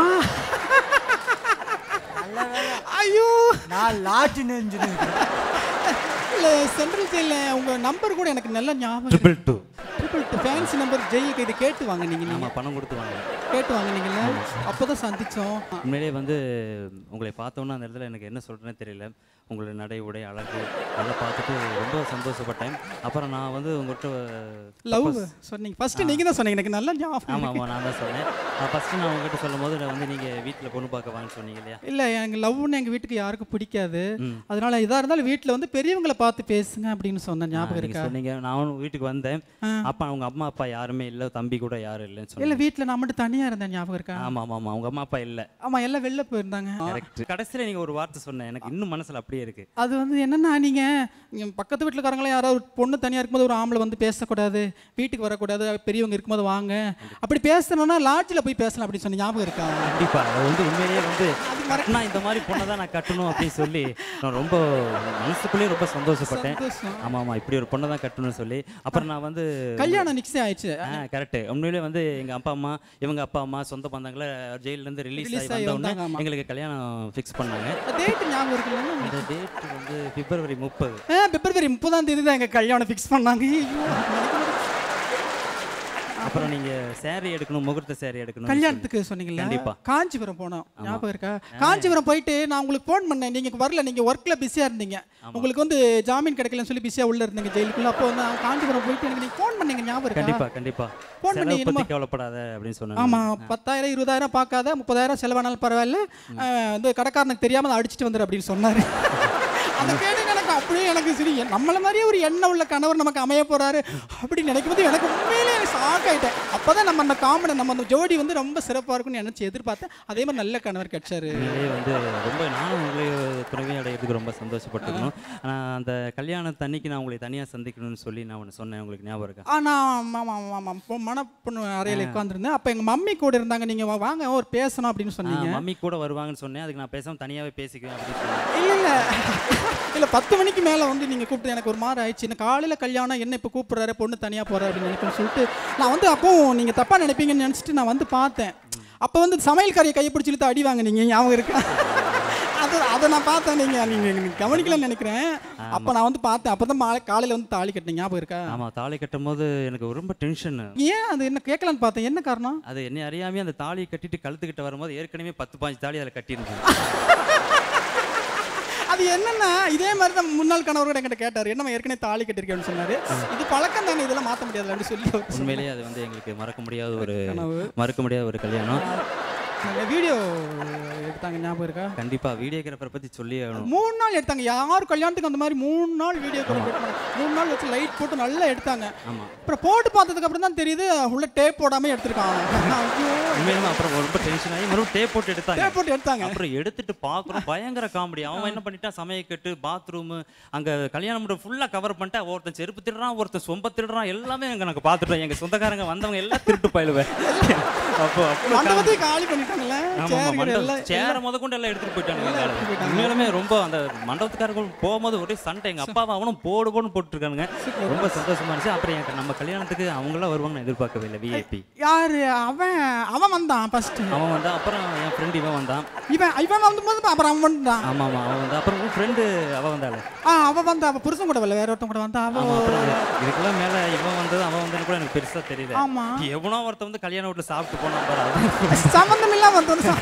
ஐயோ நான் லாட்ஜ் நெஞ்சு இல்லை சென்ட்ரல் ஜெயிலில் உங்கள் நம்பர் கூட எனக்கு நல்ல ஞாபகம் triple two triple two fancy number ஜெயிலுக்கு இது கேட்டு வாங்க நீங்கள் ஆமாம் பணம் கொடுத்து வாங்க கேட்டு வாங்க நீங்கள்ல அப்போ தான் சந்தித்தோம் உண்மையிலே வந்து உங்களை பார்த்தோன்னா அந்த இடத்துல எனக்கு என்ன சொல்கிறேன்னு தெரியல உங்களுடைய நடை உடை அழகு அதெல்லாம் பார்த்துட்டு ரொம்ப சந்தோஷப்பட்டேன் அப்புறம் நான் வந்து உங்கள்கிட்ட லவ் சொன்னீங்க ஃபஸ்ட்டு நீங்கள் தான் சொன்னீங்க எனக்கு நல்ல ஞாபகம் ஆமாம் இருக்கு. ஆமாம் நான் தான் சொன்னேன் ஃபஸ்ட்டு நான் உங்ககிட்ட சொல்லும் போது வந்து நீங்கள் வீட்டில் பொண்ணு பார்க்க வாங்கன்னு சொன்னீங்க இல்லையா இல்லை எனக்கு லவ்னு எங்கள் வீட்டுக்கு யாருக்கும் பிடிக்காது ம். அதனால இதாக இருந்தாலும் வீட்டில் வந்து பெரியவங்களை பார்த்து பேசுங்க அப்படின்னு சொன்ன ஞாபகம் நீங்க இருக்கா சொன்னீங்க நான் வீட்டுக்கு வந்தேன் ஆ. அப்பா அவங்க அம்மா அப்பா யாருமே இல்லை தம்பி கூட யாரும் இல்லைன்னு இல்லை சொன்னீங்க வீட்டில் நான் மட்டும் தனியாக இருந்தேன் ஞாபகம் இருக்கா ஆமாம் ஆமாம் ஆமாம் அவங்க அம்மா அப்பா இல்லை ஆமாம் எல்லாம் வெளில போயிருந்தாங்க கரெக்ட் கடைசியில் நீங்கள் ஒரு வார்த்தை சொன்னேன் எனக்கு இன்னும் மனசில் அப்படியே இருக்கு அது வந்து என்னன்னா நீங்கள் பக்கத்து வீட்டுக்காரங்களாம் யாராவது ஒரு பொண்ணு தனியாக இருக்கும்போது ஒரு ஆம்பளை வந்து பேசக்கூடாது வீட்டுக்கு வரக்கூடாது பெரியவங்க இருக்கும்போது வாங்க அப்படி பேசணும்னா லாட்ஜில் போய் பேசலாம் அப்படின்னு சொன்ன ஞாபகம் இருக்கா கண்டிப்பா அது வந்து உண்மையிலேயே வந்து கட்டினா இந்த மாதிரி பொண்ணை தான் நான் கட்டணும் அப்படின்னு சொல்லி நான் ரொம்ப மனசுக்குள்ளேயே ரொம்ப சந்தோஷப்பட்டேன் சந்தோஷம். ஆமா ஆமா இப்படி ஒரு பொண்ணை தான் கட்டணும்னு சொல்லி அப்புறம் நான் வந்து கல்யாணம் நிச்சயம் ஆயிடுச்சு கரெக்ட் உண்மையிலே வந்து எங்க அப்பா அம்மா இவங்க அப்பா அம்மா சொந்த பந்தங்களை ஜெயில இருந்து ரிலீஸ் Release ஆகி ஆகி வந்த உடனே வந்தாங்க, ஆமா. எங்களுக்கு கல்யாணம் ஃபிக்ஸ் பண்ணாங்க டேட் ஞாபகம் இருக்குல்ல அந்த டேட் வந்து பிப்ரவரி முப்பது ஆ பிப்ரவரி முப்பதாம் தேதி தான் எங்கள் கல்யாணம் ஃபிக்ஸ் பண்ணாங்க ஐயோ, அப்புறம் நீங்க saree எடுக்கணும் முகூர்த்த saree எடுக்கணும் கல்யாணத்துக்கு சொன்னீங்கல்ல கண்டிப்பா காஞ்சிபுரம் போனோம் ஆமா. ஞாபகம் இருக்கா காஞ்சிபுரம் போயிட்டு நான் உங்களுக்கு ஃபோன் பண்ணேன் நீங்க வரல நீங்க ஒர்க்ல பிஸியா இருந்தீங்க உங்களுக்கு வந்து ஜாமீன் கிடைக்கலன்னு சொல்லி பிஸியா உள்ள இருந்தீங்க ஜெயிலுக்குள்ள அப்போ வந்து நான் காஞ்சிபுரம் போயிட்டு எனக்கு நீங்க ஃபோன் பண்ணீங்க ஞாபகம் இருக்கா கண்டிப்பா கண்டிப்பா Phone பண்ணி செலவு பத்தி என்னமோ- கவலைப்படாத அப்படின்னு சொன்னாங்க ஆமா பத்தாயிரம் இருபதாயிரம் பார்க்காத முப்பதாயிரம் செலவானாலும் பரவாயில்ல அஹ், வந்து கடைக்காரனுக்கு தெரியாம அதை அடிச்சிட்டு வந்துரு அப்படின்னு சொன்னாரு அதை கேட்டு எனக்கு அப்படியே எனக்கு சரி என் நம்மள மாதிரியே ஒரு எண்ணம் உள்ள கணவர் நமக்கு அமைய போறாரு அப்படின்னு நினைக்கும் போது எனக்கு உண்மையிலே ஷாக் ஆயிட்டேன் அப்பதான் நம்ம அந்த காமெடி நம்ம அந்த ஜோடி வந்து ரொம்ப சிறப்பா இருக்கும்னு நினைச்சு எதிர்பார்த்தேன் அதே மாதிரி நல்ல கணவர் கிடைச்சாரு உண்மையிலேயே வந்து ரொம்ப நானும் உங்களை துணைவி அடையிறதுக்கு ரொம்ப சந்தோஷப்பட்டுக்கணும் ஆனால் அந்த கல்யாணத்தன்னைக்கு நான் உங்களை தனியாக சந்திக்கணும்னு சொல்லி நான் ஒன்று சொன்னேன் உங்களுக்கு ஞாபகம் இருக்கா ஆனா ஆமா ஆமா ஆமா பொ- மணப்பொண்ணு அறையில உட்காந்துருந்தேன் அப்ப எங்க மம்மி கூட இருந்தாங்க நீங்க வா- வாங்க ஒரு பேசணும் அப்படின்னு ஆ, சொன்னீங்க மம்மி கூட வருவாங்கன்னு சொன்னேன் அதுக்கு நான் பேசாம தனியாவே பேசிக்குவேன் அப்படின்னு சொன்னேன் இல்ல இல்ல இல்ல பத்து மணிக்கு மேல வந்து நீங்க கூப்பிட்டு எனக்கு ஒரு மாதிரி ஆயிடுச்சு என்ன காலையில கல்யாணம் என்ன இப்ப கூப்பிடுறாரு பொண்ணு தனியா போறாரு அப்படின்னு நினைப்பேன்னு சொல்லிட்டு நான் வந்து அப்போ நீங்க தப்பா நினைப்பீங்கன்னு நினைச்சிட்டு நான் வந்து பார்த்தேன் அப்ப வந்து சமையல்காரியை கையை பிடிச்சி இழுத்து அடி வாங்க நீங்க ஞாபகம் இருக்கா அது அதை நான் பார்த்தேன் நீங்க நீங்க நீங்க கவனிக்கலன்னு நினைக்கிறேன் அப்ப நான் வந்து பார்த்தேன் அப்பதான் மாலை காலையில வந்து தாலி கட்டினீங்க ஞாபகம் இருக்கா ஆமா தாலி கட்டும் போது எனக்கு ரொம்ப டென்ஷன் ஏன் அது என்ன கேட்கலான்னு பார்த்தேன் என்ன காரணம் அது என்னை அறியாமே அந்த தாலியை கட்டிட்டு கழுத்துக்கிட்ட வரும்போது ஏற்கனவே பத்து பாஞ்சு தாலி அதில் கட்டியிருந்தேன் அது என்னன்னா இதே மாதிரி தான் முன்னாள் கணவர் கூட என்கிட்ட கேட்டார் என்னம்மா ஏற்கனவே தாலி கட்டிருக்கேன்னு சொன்னாரு இது பழக்கம் தானே இதெல்லாம் மாற்ற முடியாது அப்படின்னு சொல்லி அவர் சொன்னாரு. உண்மையிலேயே அது வந்து எங்களுக்கு மறக்க முடியாத ஒரு கனவு. மறக்க முடியாத ஒரு கல்யாணம் வீடியோ எடுத்தாங்க ஞாபகம் இருக்கா கண்டிப்பா வீடியோகிராஃபரை பத்தி சொல்லி ஆகணும் மூணு நாள் எடுத்தாங்க யார் கல்யாணத்துக்கு அந்த மாதிரி மூணு நாள் வீடியோ மூணு நாள் வச்சு லைட் போட்டு நல்லா எடுத்தாங்க ஆமா அப்புறம் போட்டு பார்த்ததுக்கு அப்புறம் தான் தெரியுது உள்ள டேப் போடாம எடுத்திருக்காங்க ஐயோ உண்மையிலுமே அப்புறம் ரொம்ப டென்ஷன் ஆகி மறுபடியும் டேப் போட்டு எடுத்தாங்க டேப் போட்டு எடுத்தாங்க அப்புறம் எடுத்துட்டு பார்க்குறோம் பயங்கர காமெடி அவன் என்ன பண்ணிட்டான் சமையக்கட்டு பாத்ரூம் அங்க கல்யாண மண்டபம் ஃபுல்லா கவர் பண்ணிட்டா ஒருத்தன் செருப்பு திருடுறான் ஒருத்தன் சொம்ப திருடுறான் எல்லாமே எங்க நாங்க பார்த்துட்டோம் எங்க சொந்தக்காரங்க வந்தவங்க எல்லாம் திருட்டு பயிலுவேன் அப்போ அவ்வளோ மண்டபத்தை காலி பண்ணிட்டாங்கல்ல சேர் எல்லாம் சேர முத கொண்டு எல்லாம் எடுத்துட்டு போயிட்டாங்க எடுத்துட்டு போயிட்டாங்க. உண்மையிலுமே ரொம்ப அந்த மண்டபத்துக்காரங்க போகும்போது ஒரே சண்டை எங்க அப்பாவை அவனும் போடு போடுன்னு போட்டுருக்கானுங்க ரொம்ப சந்தோஷமா இருந்துச்சு அப்புறம் எனக்கு நம்ம கல்யாணத்துக்கு அவங்களாம் வருவாங்க நான் எதிர்பார்க்கவே இல்லை விஐபி யாரு அவன் அவன் வந்தான் ஃபர்ஸ்ட் அவன் வந்தான் அப்புறம் என் ஃப்ரெண்ட் இவன் வந்தான் இவன் இவன் வந்தபோது அப்புறம் அவன் வந்தான் ஆமா ஆமா அவன் வந்தான் அப்புறம் உன் ஃப்ரெண்டு அவ வந்தாளே ஆ அவ வந்தா அவ புருஷன் கூட வரல வேற ஒருத்தன் கூட வந்தா அவ ஆமா அப்புறம் இதுக்கெல்லாம் மேல இவன் வந்தது அவன் வந்தது கூட எனக்கு பெருசா தெரியல ஆமா. எவனோ ஒருத்தன் வந்து கல்யாண வீட்டுல சாப்பிட்டு போனான் பாரு அது சம்பந்தம் இல்லாம வந்தோம்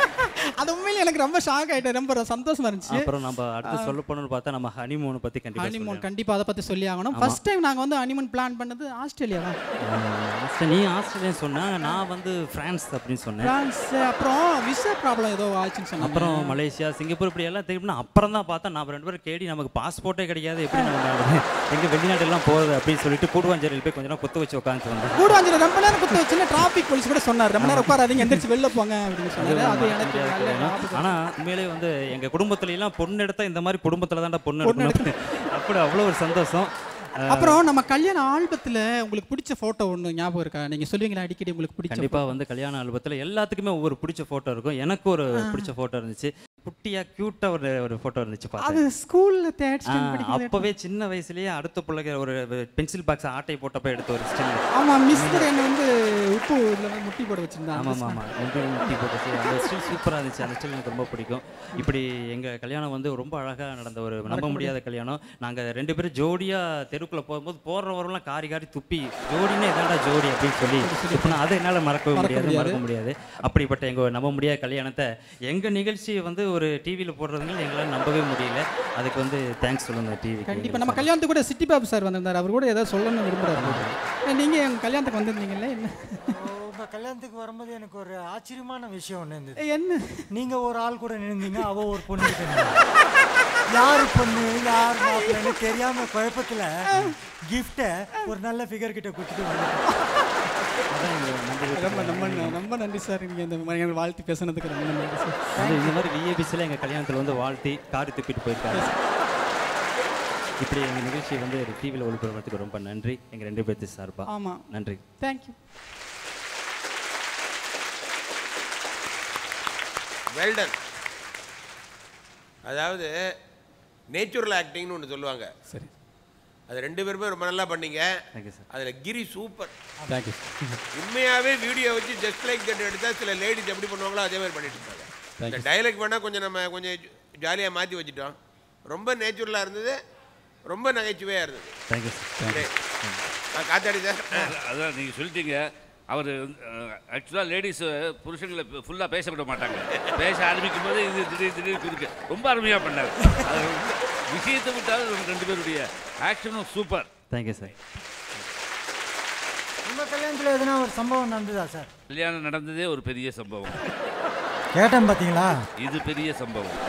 அது உண்மையில எனக்கு ரொம்ப ஷாக் ஆயிட்டேன் ரொம்ப சந்தோஷமா இருந்துச்சு அப்புறம் நம்ம அடுத்து சொல்ல போனோம்னு பார்த்தா நம்ம ஹனிமூன் பத்தி கண்டிப்பா ஹனிமூன் கண்டிப்பா அதை பத்தி சொல்லி ஆகணும் ஆமா. ஃபர்ஸ்ட் டைம் நாங்க வந்து ஹனிமூன் பிளான் பண்ணது ஆஸ்திரேலியாவா ஆஸ்திரே- நீ ஆஸ்திரேலியா சொன்னா நான் வந்து பிரான்ஸ் அப்படின்னு சொன்னேன் பிரான்ஸ் அப்புறம் விசா ப்ராப்ளம் ஏதோ ஆச்சுன்னு சொன்னாங்க அப்புறம் மலேசியா சிங்கப்பூர் இப்படி எல்லாம் திரும்பினா அப்புறம் தான் பார்த்தா நம்ம ரெண்டு பேரும் கேடி நமக்கு பாஸ்போர்ட்டே கிடைக்காது எப்படி நம்ம நாடு- எங்க வெளிநாடு எல்லாம் போகுது அப்படின்னு சொல்லிட்டு கூடுவாஞ்சேரியில் போய் கொஞ்ச நேரம் குத்து வச்சு உட்காந்து வந்தோம் கூடுவாஞ்சில ரொம்ப நேரம் குத்து வச்சுன்னு டிராபிக் போலீஸ் கூட சொன்னார் ரொம்ப நேரம் உட்காராதீங்க எந்திரிச்சு வெளில போங்க அப்படின்னு சொன்னாரு அது எனக்கு நல்ல ஞாபகம். ஆனா உண்மையிலேயே வந்து எங்க குடும்பத்துல எல்லாம் பொண்ணு எடுத்தா இந்த மாதிரி குடும்பத்துல தான்டா பொண்ணு எடுக்கணும் அப்படி அவ்வளோ ஒரு சந்தோஷம் அஹ், அப்புறம் நம்ம கல்யாண ஆல்பத்துல உங்களுக்கு பிடிச்ச போட்டோ ஒண்ணு ஞாபகம் இருக்கா நீங்க சொல்லுவீங்களா அடிக்கடி உங்களுக்கு பிடிச்ச கண்டிப்பா வந்து கல்யாண ஆல்பத்தில் எல்லாத்துக்குமே ஒவ்வொரு பிடிச்ச போட்டோ இருக்கும் எனக்கு ஒரு பிடிச்ச போட்டோ இருந்துச்சு குட்டியா கியூட்டா ஒரு ஒரு போட்டோ இருந்துச்சு அது பார்த்தேன் ஸ்கூல்ல தேர்ட் ஆ, ஸ்டாண்டர்ட் படிக்கும்போது அப்பவே சின்ன வயசுலயே அடுத்த பிள்ளைக்கு ஒரு பென்சில் பாக்ஸ் ஆட்டை போட்டப்ப எடுத்த ஒரு ஸ்டில் ஆமா மிஸ் கூட என்ன வந்து உப்பு இதுல வந்து முட்டி போட வச்சிருந்தாங்க ஆமாம் ஆமாம் முட்டி முட்டி போட்டுச்சு அந்த ஸ்டில் சூப்பராக இருந்துச்சு அந்த ஸ்டில் எனக்கு ரொம்ப பிடிக்கும் இப்படி எங்கள் கல்யாணம் வந்து ரொம்ப அழகாக நடந்த ஒரு நம்ப முடியாத கல்யாணம் நாங்கள் ரெண்டு பேரும் ஜோடியாக தெருக்குள்ளே போகும்போது போடுறவரெல்லாம் காரி காரி துப்பி ஜோடினே இதாண்டா ஜோடி அப்படின்னு சொல்லி துப்புனா அதை என்னால் மறக்கவே மறக்க முடியாது முடியாது. மறக்க முடியாது அப்படிப்பட்ட எங்கள் நம்ப முடியாத கல்யாணத்தை எங்கள் நிகழ்ச்சியை வந்து ஒரு டிவியில் போடுறதுங்க எங்களால் நம்பவே முடியல அதுக்கு வந்து தேங்க்ஸ் சொல்லுங்க டிவி கண்டிப்பா நம்ம கல்யாணத்துக்கு கூட சிட்டி பாபு சார் வந்திருந்தார் அவர் கூட ஏதாவது சொல்லணும்னு விரும்புறாரு நீங்க எங்க கல்யாணத்துக்கு வந்திருந்தீங்கல்ல என்ன உங்க கல்யாணத்துக்கு வரும்போது எனக்கு ஒரு ஆச்சரியமான விஷயம் ஒன்று இருந்தது என்ன நீங்க ஒரு ஆள் கூட நின்றீங்க அவ ஒரு பொண்ணு கிட்ட நின்னா. யாரு பொண்ணு யார் மாப்பிள்ளைன்னு தெரியாம குழப்பத்துல கிஃப்டை ஒரு நல்ல ஃபிகர் கிட்ட கொடுத்துட்டு வந்துட்டேன். ரொம்ப ரொம்ப ரொம்ப நன்றி சார் நீங்க இந்த மாதிரி எனக்கு வாழ்த்து பேசுனதுக்கு ரொம்ப நன்றி சார் வந்து இந்த மாதிரி விஏபிஸில் எங்கள் கல்யாணத்தில் வந்து வாழ்த்தி காரி துப்பிட்டு போயிருக்காங்க இப்படி எங்கள் நிகழ்ச்சியை வந்து டிவியில் ஒளிபரப்புறதுக்கு ரொம்ப நன்றி எங்கள் ரெண்டு பேர்த்து சார்பா ஆமா. நன்றி தேங்க்யூ வெல்டன் அதாவது நேச்சுரல் ஆக்டிங்னு ஒன்று சொல்லுவாங்க சரி அது ரெண்டு பேருமே ரொம்ப நல்லா பண்ணீங்க தேங்க்யூ சார் அதில் கிரி சூப்பர் தேங்க்யூ உண்மையாகவே வீடியோ வச்சு ஜஸ்ட் லைக் தட் எடுத்தால் சில லேடிஸ் எப்படி பண்ணுவாங்களோ அதே மாதிரி பண்ணிட்டு இருப்பாங்க இந்த டைலாக் வேணால் கொஞ்சம் நம்ம கொஞ்சம் ஜாலியாக மாற்றி வச்சுட்டோம் ரொம்ப நேச்சுரலாக இருந்தது ரொம்ப நகைச்சுவையாக இருந்தது தேங்க்யூ சார் சரி. நான் காத்தாடி சார் அதான் நீங்கள் சொல்லிட்டீங்க அவர் ஆக்சுவலாக லேடிஸ் புருஷங்களை ஃபுல்லாக பேச விட மாட்டாங்க பேச ஆரம்பிக்கும் போது இது திடீர் திடீர் குறுக்கு ரொம்ப அருமையாக பண்ணார் அது ரொம்ப விஷயத்தை விட்டாலும் நம்ம ரெண்டு பேருடைய ஆக்ஷனும் சூப்பர் தேங்க்யூ சார் உங்க கல்யாணத்துல எதுனா ஒரு சம்பவம் நடந்ததா சார் கல்யாணம் நடந்ததே ஒரு பெரிய சம்பவம் கேட்டேன் பாத்தீங்களா இது பெரிய சம்பவம்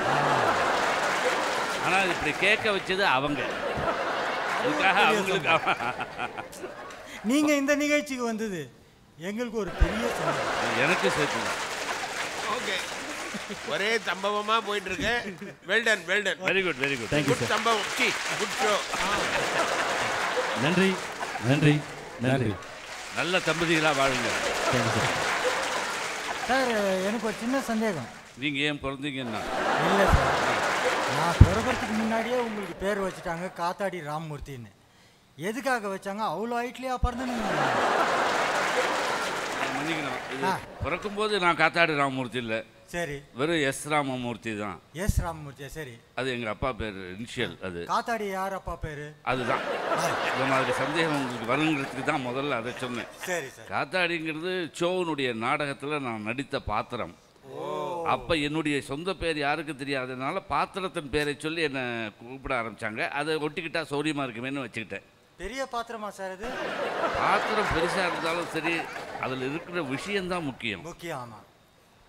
ஆனால் இப்படி கேட்க வச்சது அவங்க அதுக்காக அவங்களுக்கு நீங்க இந்த நிகழ்ச்சிக்கு வந்தது எங்களுக்கு ஒரு பெரிய சம்பவம் அது எனக்கு சேர்த்து ஓகே ஒரே சம்பவமா போயிட்டு இருக்கு well done well done very good very good Thank you, good sir. சம்பவம் சி குட் ஷோ நன்றி நன்றி நன்றி நல்ல தம்பதிகளாக வாழுங்க தேங்க்யூ சார் சார் எனக்கு ஒரு சின்ன சந்தேகம் நீங்கள் ஏன் பிறந்தீங்கன்னா இல்லை சார் நான் பிறக்கிறதுக்கு முன்னாடியே உங்களுக்கு பேர் வச்சுட்டாங்க காத்தாடி ராம்மூர்த்தின்னு எதுக்காக வச்சாங்க அவ்வளோ ஹைட்லேயே பிறந்தனுங்க மன்னிக்கணும் இது ஆ. பிறக்கும்போது நான் காத்தாடி ராமமூர்த்தி இல்லை சரி வெறும் எஸ் ராமமூர்த்தி தான் எஸ் ராம்மூர்த்தியா சரி அது எங்கள் அப்பா பேர் இனிஷியல் அது காத்தாடி யார் அப்பா பேரு அதுதான் இந்த மாதிரி சந்தேகம் உங்களுக்கு வருங்கிறதுக்கு தான் முதல்ல அதை சொன்னேன் சரி சார் காத்தாடிங்கிறது சோவனுடைய நாடகத்தில் நான் நடித்த பாத்திரம் அப்போ என்னுடைய சொந்த பேர் யாருக்கு தெரியாதனால பாத்திரத்தின் பேரை சொல்லி என்னை கூப்பிட ஆரம்பிச்சாங்க அதை ஒட்டிக்கிட்டா சௌரியமாக இருக்குமேன்னு வச்சுக்கிட்டேன் பெரிய பாத்திரமா சார் இது பாத்திரம் பெருசாக இருந்தாலும் சரி அதில் இருக்கிற விஷயம்தான் முக்கியம் முக்கியம் ஆமாம்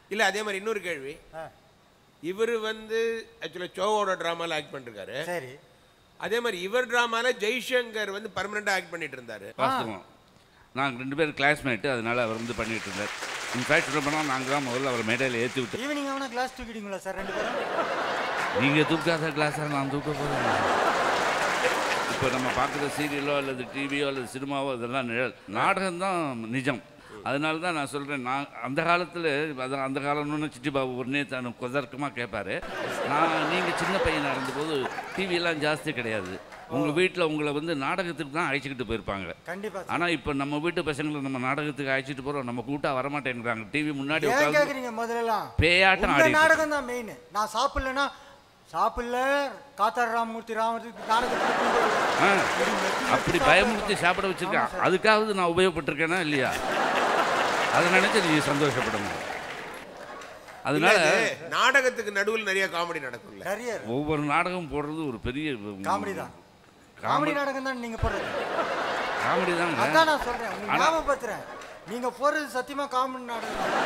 இல்லை அதே மாதிரி இன்னொரு கேள்வி இவர் வந்து ஆக்சுவலாக சோவோட ட்ராமாவில் ஆக்ட் பண்ணிருக்காரு சரி அதே மாதிரி இவர் ட்ராமாவில் ஜெய்சங்கர் வந்து பர்மனெண்ட்டாக ஆக்ட் பண்ணிட்டு இருந்தாரு வாஸ்தவம் நாங்கள் ரெண்டு பேரும் கிளாஸ்மேட்டு அதனால அவர் வந்து பண்ணிட்டு இருந்தார் இன்ஃபேக்ட் சொல்ல போனால் நாங்கள் தான் முதல்ல அவர் மேடையில் ஏற்றி விட்டோம் ஈவினிங் அவனா கிளாஸ் தூக்கிட்டீங்களா சார் ரெண்டு பேரும் நீங்கள் தூக்காத கிளாஸாக நான் தூக்க போகிறேன் இப்போ நம்ம பார்க்குற சீரியலோ அல்லது டிவியோ அல்லது சினிமாவோ இதெல்லாம் நிழல் நாடகம் தான் நிஜம் அதனால தான் நான் சொல்கிறேன் நான் அந்த காலத்தில் அதான் அந்த காலம்னு சிட்டி பாபு உடனே தான் கொதர்க்கமாக கேட்பாரு நான் நீங்கள் சின்ன பையனாக இருந்தபோது டிவியெல்லாம் ஜாஸ்தி கிடையாது உங்கள் வீட்டில் உங்களை வந்து நாடகத்துக்கு தான் அழைச்சிக்கிட்டு போயிருப்பாங்க கண்டிப்பா ஆனால் இப்போ நம்ம வீட்டு பசங்களை நம்ம நாடகத்துக்கு அழைச்சிட்டு போகிறோம் நம்ம கூட்டா வரமாட்டேங்கிறாங்க டிவி முன்னாடி ஏன் உட்காந்து கேக்குறீங்க முதல்லலாம் பேயாட்டம் உங்க ஆடிட்டு நாடகம் தான் மெயின் நான் சாப்பிடலன்னா சாப்பிடல காத்தார் ராமமூர்த்தி ராமத்துக்கு நாடகத்துக்கு ஆ, அப்படி பயமுறுத்தி சாப்பிட வச்சிருக்கான் அதுக்காவது நான் உபயோகப்பட்டிருக்கேனா இல்லையா அதை நினைச்சு நீங்க சந்தோஷப்படணும் அதனால இல்ல, இது நாடகத்துக்கு நடுவில் நிறைய காமெடி நடக்கும்ல நிறைய ஒவ்வொரு நாடகம் போடுறது ஒரு பெரிய காமெடி தான் காமெடி நாடகம் தான் நீங்க போடுறது காமெடி தாங்க அதான் நான் சொல்றேன் உங்களுக்கு ஆனா- ஞாபகப்படுத்துறேன் நீங்க போறது சத்தியமா காமெடி நாடகம் தான்.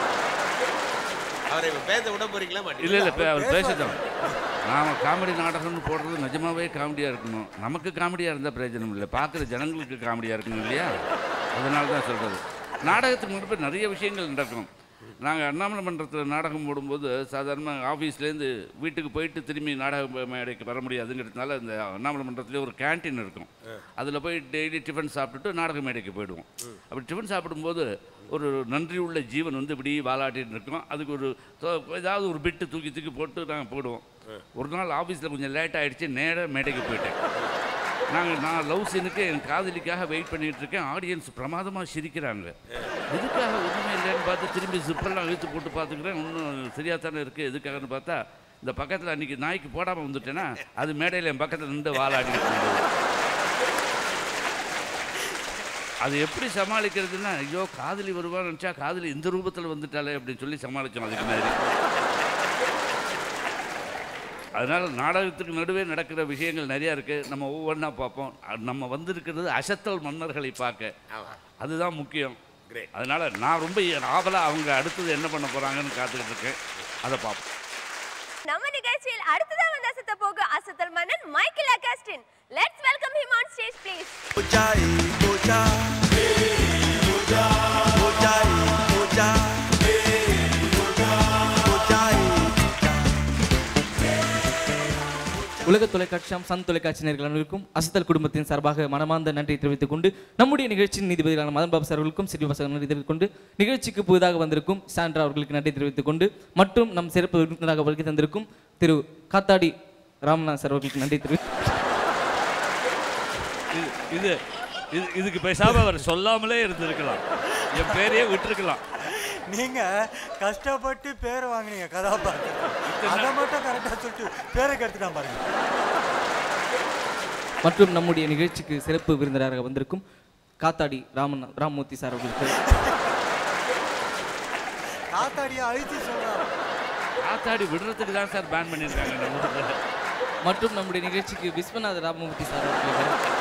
அவரை இப்ப பேச விட போறீங்களா இல்ல இல்ல இப்ப அவர் பேசுவாரு. பேசட்டும் நாம காமெடி நாடகம்னு போடுறது நிஜமாவே காமெடியா இருக்கணும் நமக்கு காமெடியா இருந்தா பிரயோஜனம் இல்லை பார்க்குற ஜனங்களுக்கு காமெடியா இருக்கணும் இல்லையா அதனால தான் சொல்றது நாடகத்துக்கு முன்பு நிறைய விஷயங்கள் நடக்கும் நாங்கள் அண்ணாமலை மன்றத்தில் நாடகம் போடும்போது சாதாரணமாக ஆஃபீஸ்லேருந்து வீட்டுக்கு போயிட்டு திரும்பி நாடக மே- மேடைக்கு வர முடியாதுங்கிறதுனால இந்த அண்ணாமலை மன்றத்துலேயே ஒரு கேண்டீன் இருக்கும் அதில் போய் டெய்லி டிஃபன் சாப்பிட்டுட்டு நாடக மேடைக்கு போயிடுவோம் அப்படி டிஃபன் சாப்பிடும்போது ஒரு நன்றி உள்ள ஜீவன் வந்து இப்படி வாலாட்டின்னு இருக்கும் அதுக்கு ஒரு தோ- ஏதாவது ஒரு பிட்டு தூக்கி தூக்கி போட்டு நாங்கள் போடுவோம் ஒரு நாள் ஆஃபீஸில் கொஞ்சம் லேட் ஆகிடுச்சு நேராக மேடைக்கு போயிட்டேன் நாங்கள் நான் லவ் சீனுக்கு என் காதலிக்காக வெயிட் பண்ணிட்டு இருக்கேன் ஆடியன்ஸ் பிரமாதமாக சிரிக்கிறாங்க எதுக்காக ஒன்றுமே இல்லைன்னு பார்த்து திரும்பி சிப்பெல்லாம் இழுத்து போட்டு பார்த்துக்கிறேன் இன்னும் சரியாக தானே இருக்குது எதுக்காகன்னு பார்த்தா இந்த பக்கத்தில் அன்றைக்கி நாய்க்கு போடாமல் வந்துட்டேன்னா அது மேடையில் என் பக்கத்தில் நின்று வாழாடிட்டு இருந்தது அது எப்படி சமாளிக்கிறதுன்னா ஐயோ காதலி வருவான்னு நினச்சா காதலி இந்த ரூபத்தில் வந்துட்டாலே அப்படின்னு சொல்லி சமாளித்தோம் அதுக்கு மாதிரி அதனால் நாடகத்துக்கு நடுவே நடக்கிற விஷயங்கள் நிறையா இருக்குது நம்ம ஒவ்வொன்றா பார்ப்போம் அ- நம்ம வந்திருக்கிறது அசத்தல் மன்னர்களை பார்க்க அதுதான் முக்கியம் அதனால் நான் ரொம்ப ஆவலாக அவங்க அடுத்தது என்ன பண்ண போகிறாங்கன்னு காத்துக்கிட்டு இருக்கேன் அதை பார்ப்போம் நம்ம நிகழ்ச்சியில் அடுத்ததா வந்து அசத்த போக அசத்தல் மன்னன் Michael Augustine let's welcome him on stage please உலக தொலைக்காட்சியாம் சன் தொலைக்காட்சி நேர்கள் அனைவருக்கும் அசத்தல் குடும்பத்தின் சார்பாக மனமார்ந்த நன்றி தெரிவித்துக் கொண்டு நம்முடைய நிகழ்ச்சியின் நீதிபதிகளான மதன் பாபு சார் அவர்களுக்கும் சிறி பசங்க நன்றி தெரிவித்துக் கொண்டு நிகழ்ச்சிக்கு புதிதாக வந்திருக்கும் சாண்ட்ரா அவர்களுக்கு நன்றி தெரிவித்துக் கொண்டு மற்றும் நம் சிறப்பு விருந்தினராக வருகை தந்திருக்கும் திரு காத்தாடி ராமநாத் சார் அவர்களுக்கு நன்றி தெரிவி இது இது இது இதுக்கு பேசாமல் அவர் சொல்லாமலே இருந்திருக்கலாம் என் பேரையே விட்டுருக்கலாம் நீங்க கஷ்டப்பட்டு பேரை வாங்குனீங்க கதாபாத்திரம் அதை மட்டும் கரெக்டா சொல்லிட்டு பேரை கெடுத்துட்டான் பாருங்க மற்றும் நம்முடைய நிகழ்ச்சிக்கு சிறப்பு விருந்தினராக வந்திருக்கும் காத்தாடி ராமன் ராம்மூர்த்தி சார் அவர்களுக்கு காத்தாடியை அழுத்தி சொல்றாரு காத்தாடி விடுறதுக்கு தான் சார் பேன் பண்ணியிருக்காங்க நம்ம ஊர்ல. மற்றும் நம்முடைய நிகழ்ச்சிக்கு விஸ்வநாத ராமமூர்த்தி சார் அவர்களுக்கு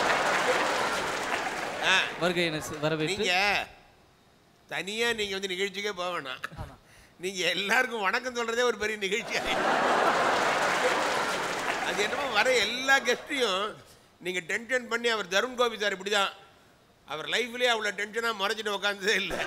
வருகை என வரவேற்று நீங்க தனியா நீங்க வந்து நிகழ்ச்சிக்கே போக வேணாம் நீங்க எல்லாருக்கும் வணக்கம் சொல்றதே ஒரு பெரிய நிகழ்ச்சி அது என்னமோ வர எல்லா கெஸ்ட்டையும் நீங்க டென்ஷன் பண்ணி அவர் தருண் கோபி சார் இப்படிதான் அவர் லைஃப்லயே அவ்வளோ டென்ஷனாக மறைச்சிட்டு உட்காந்ததே இல்லை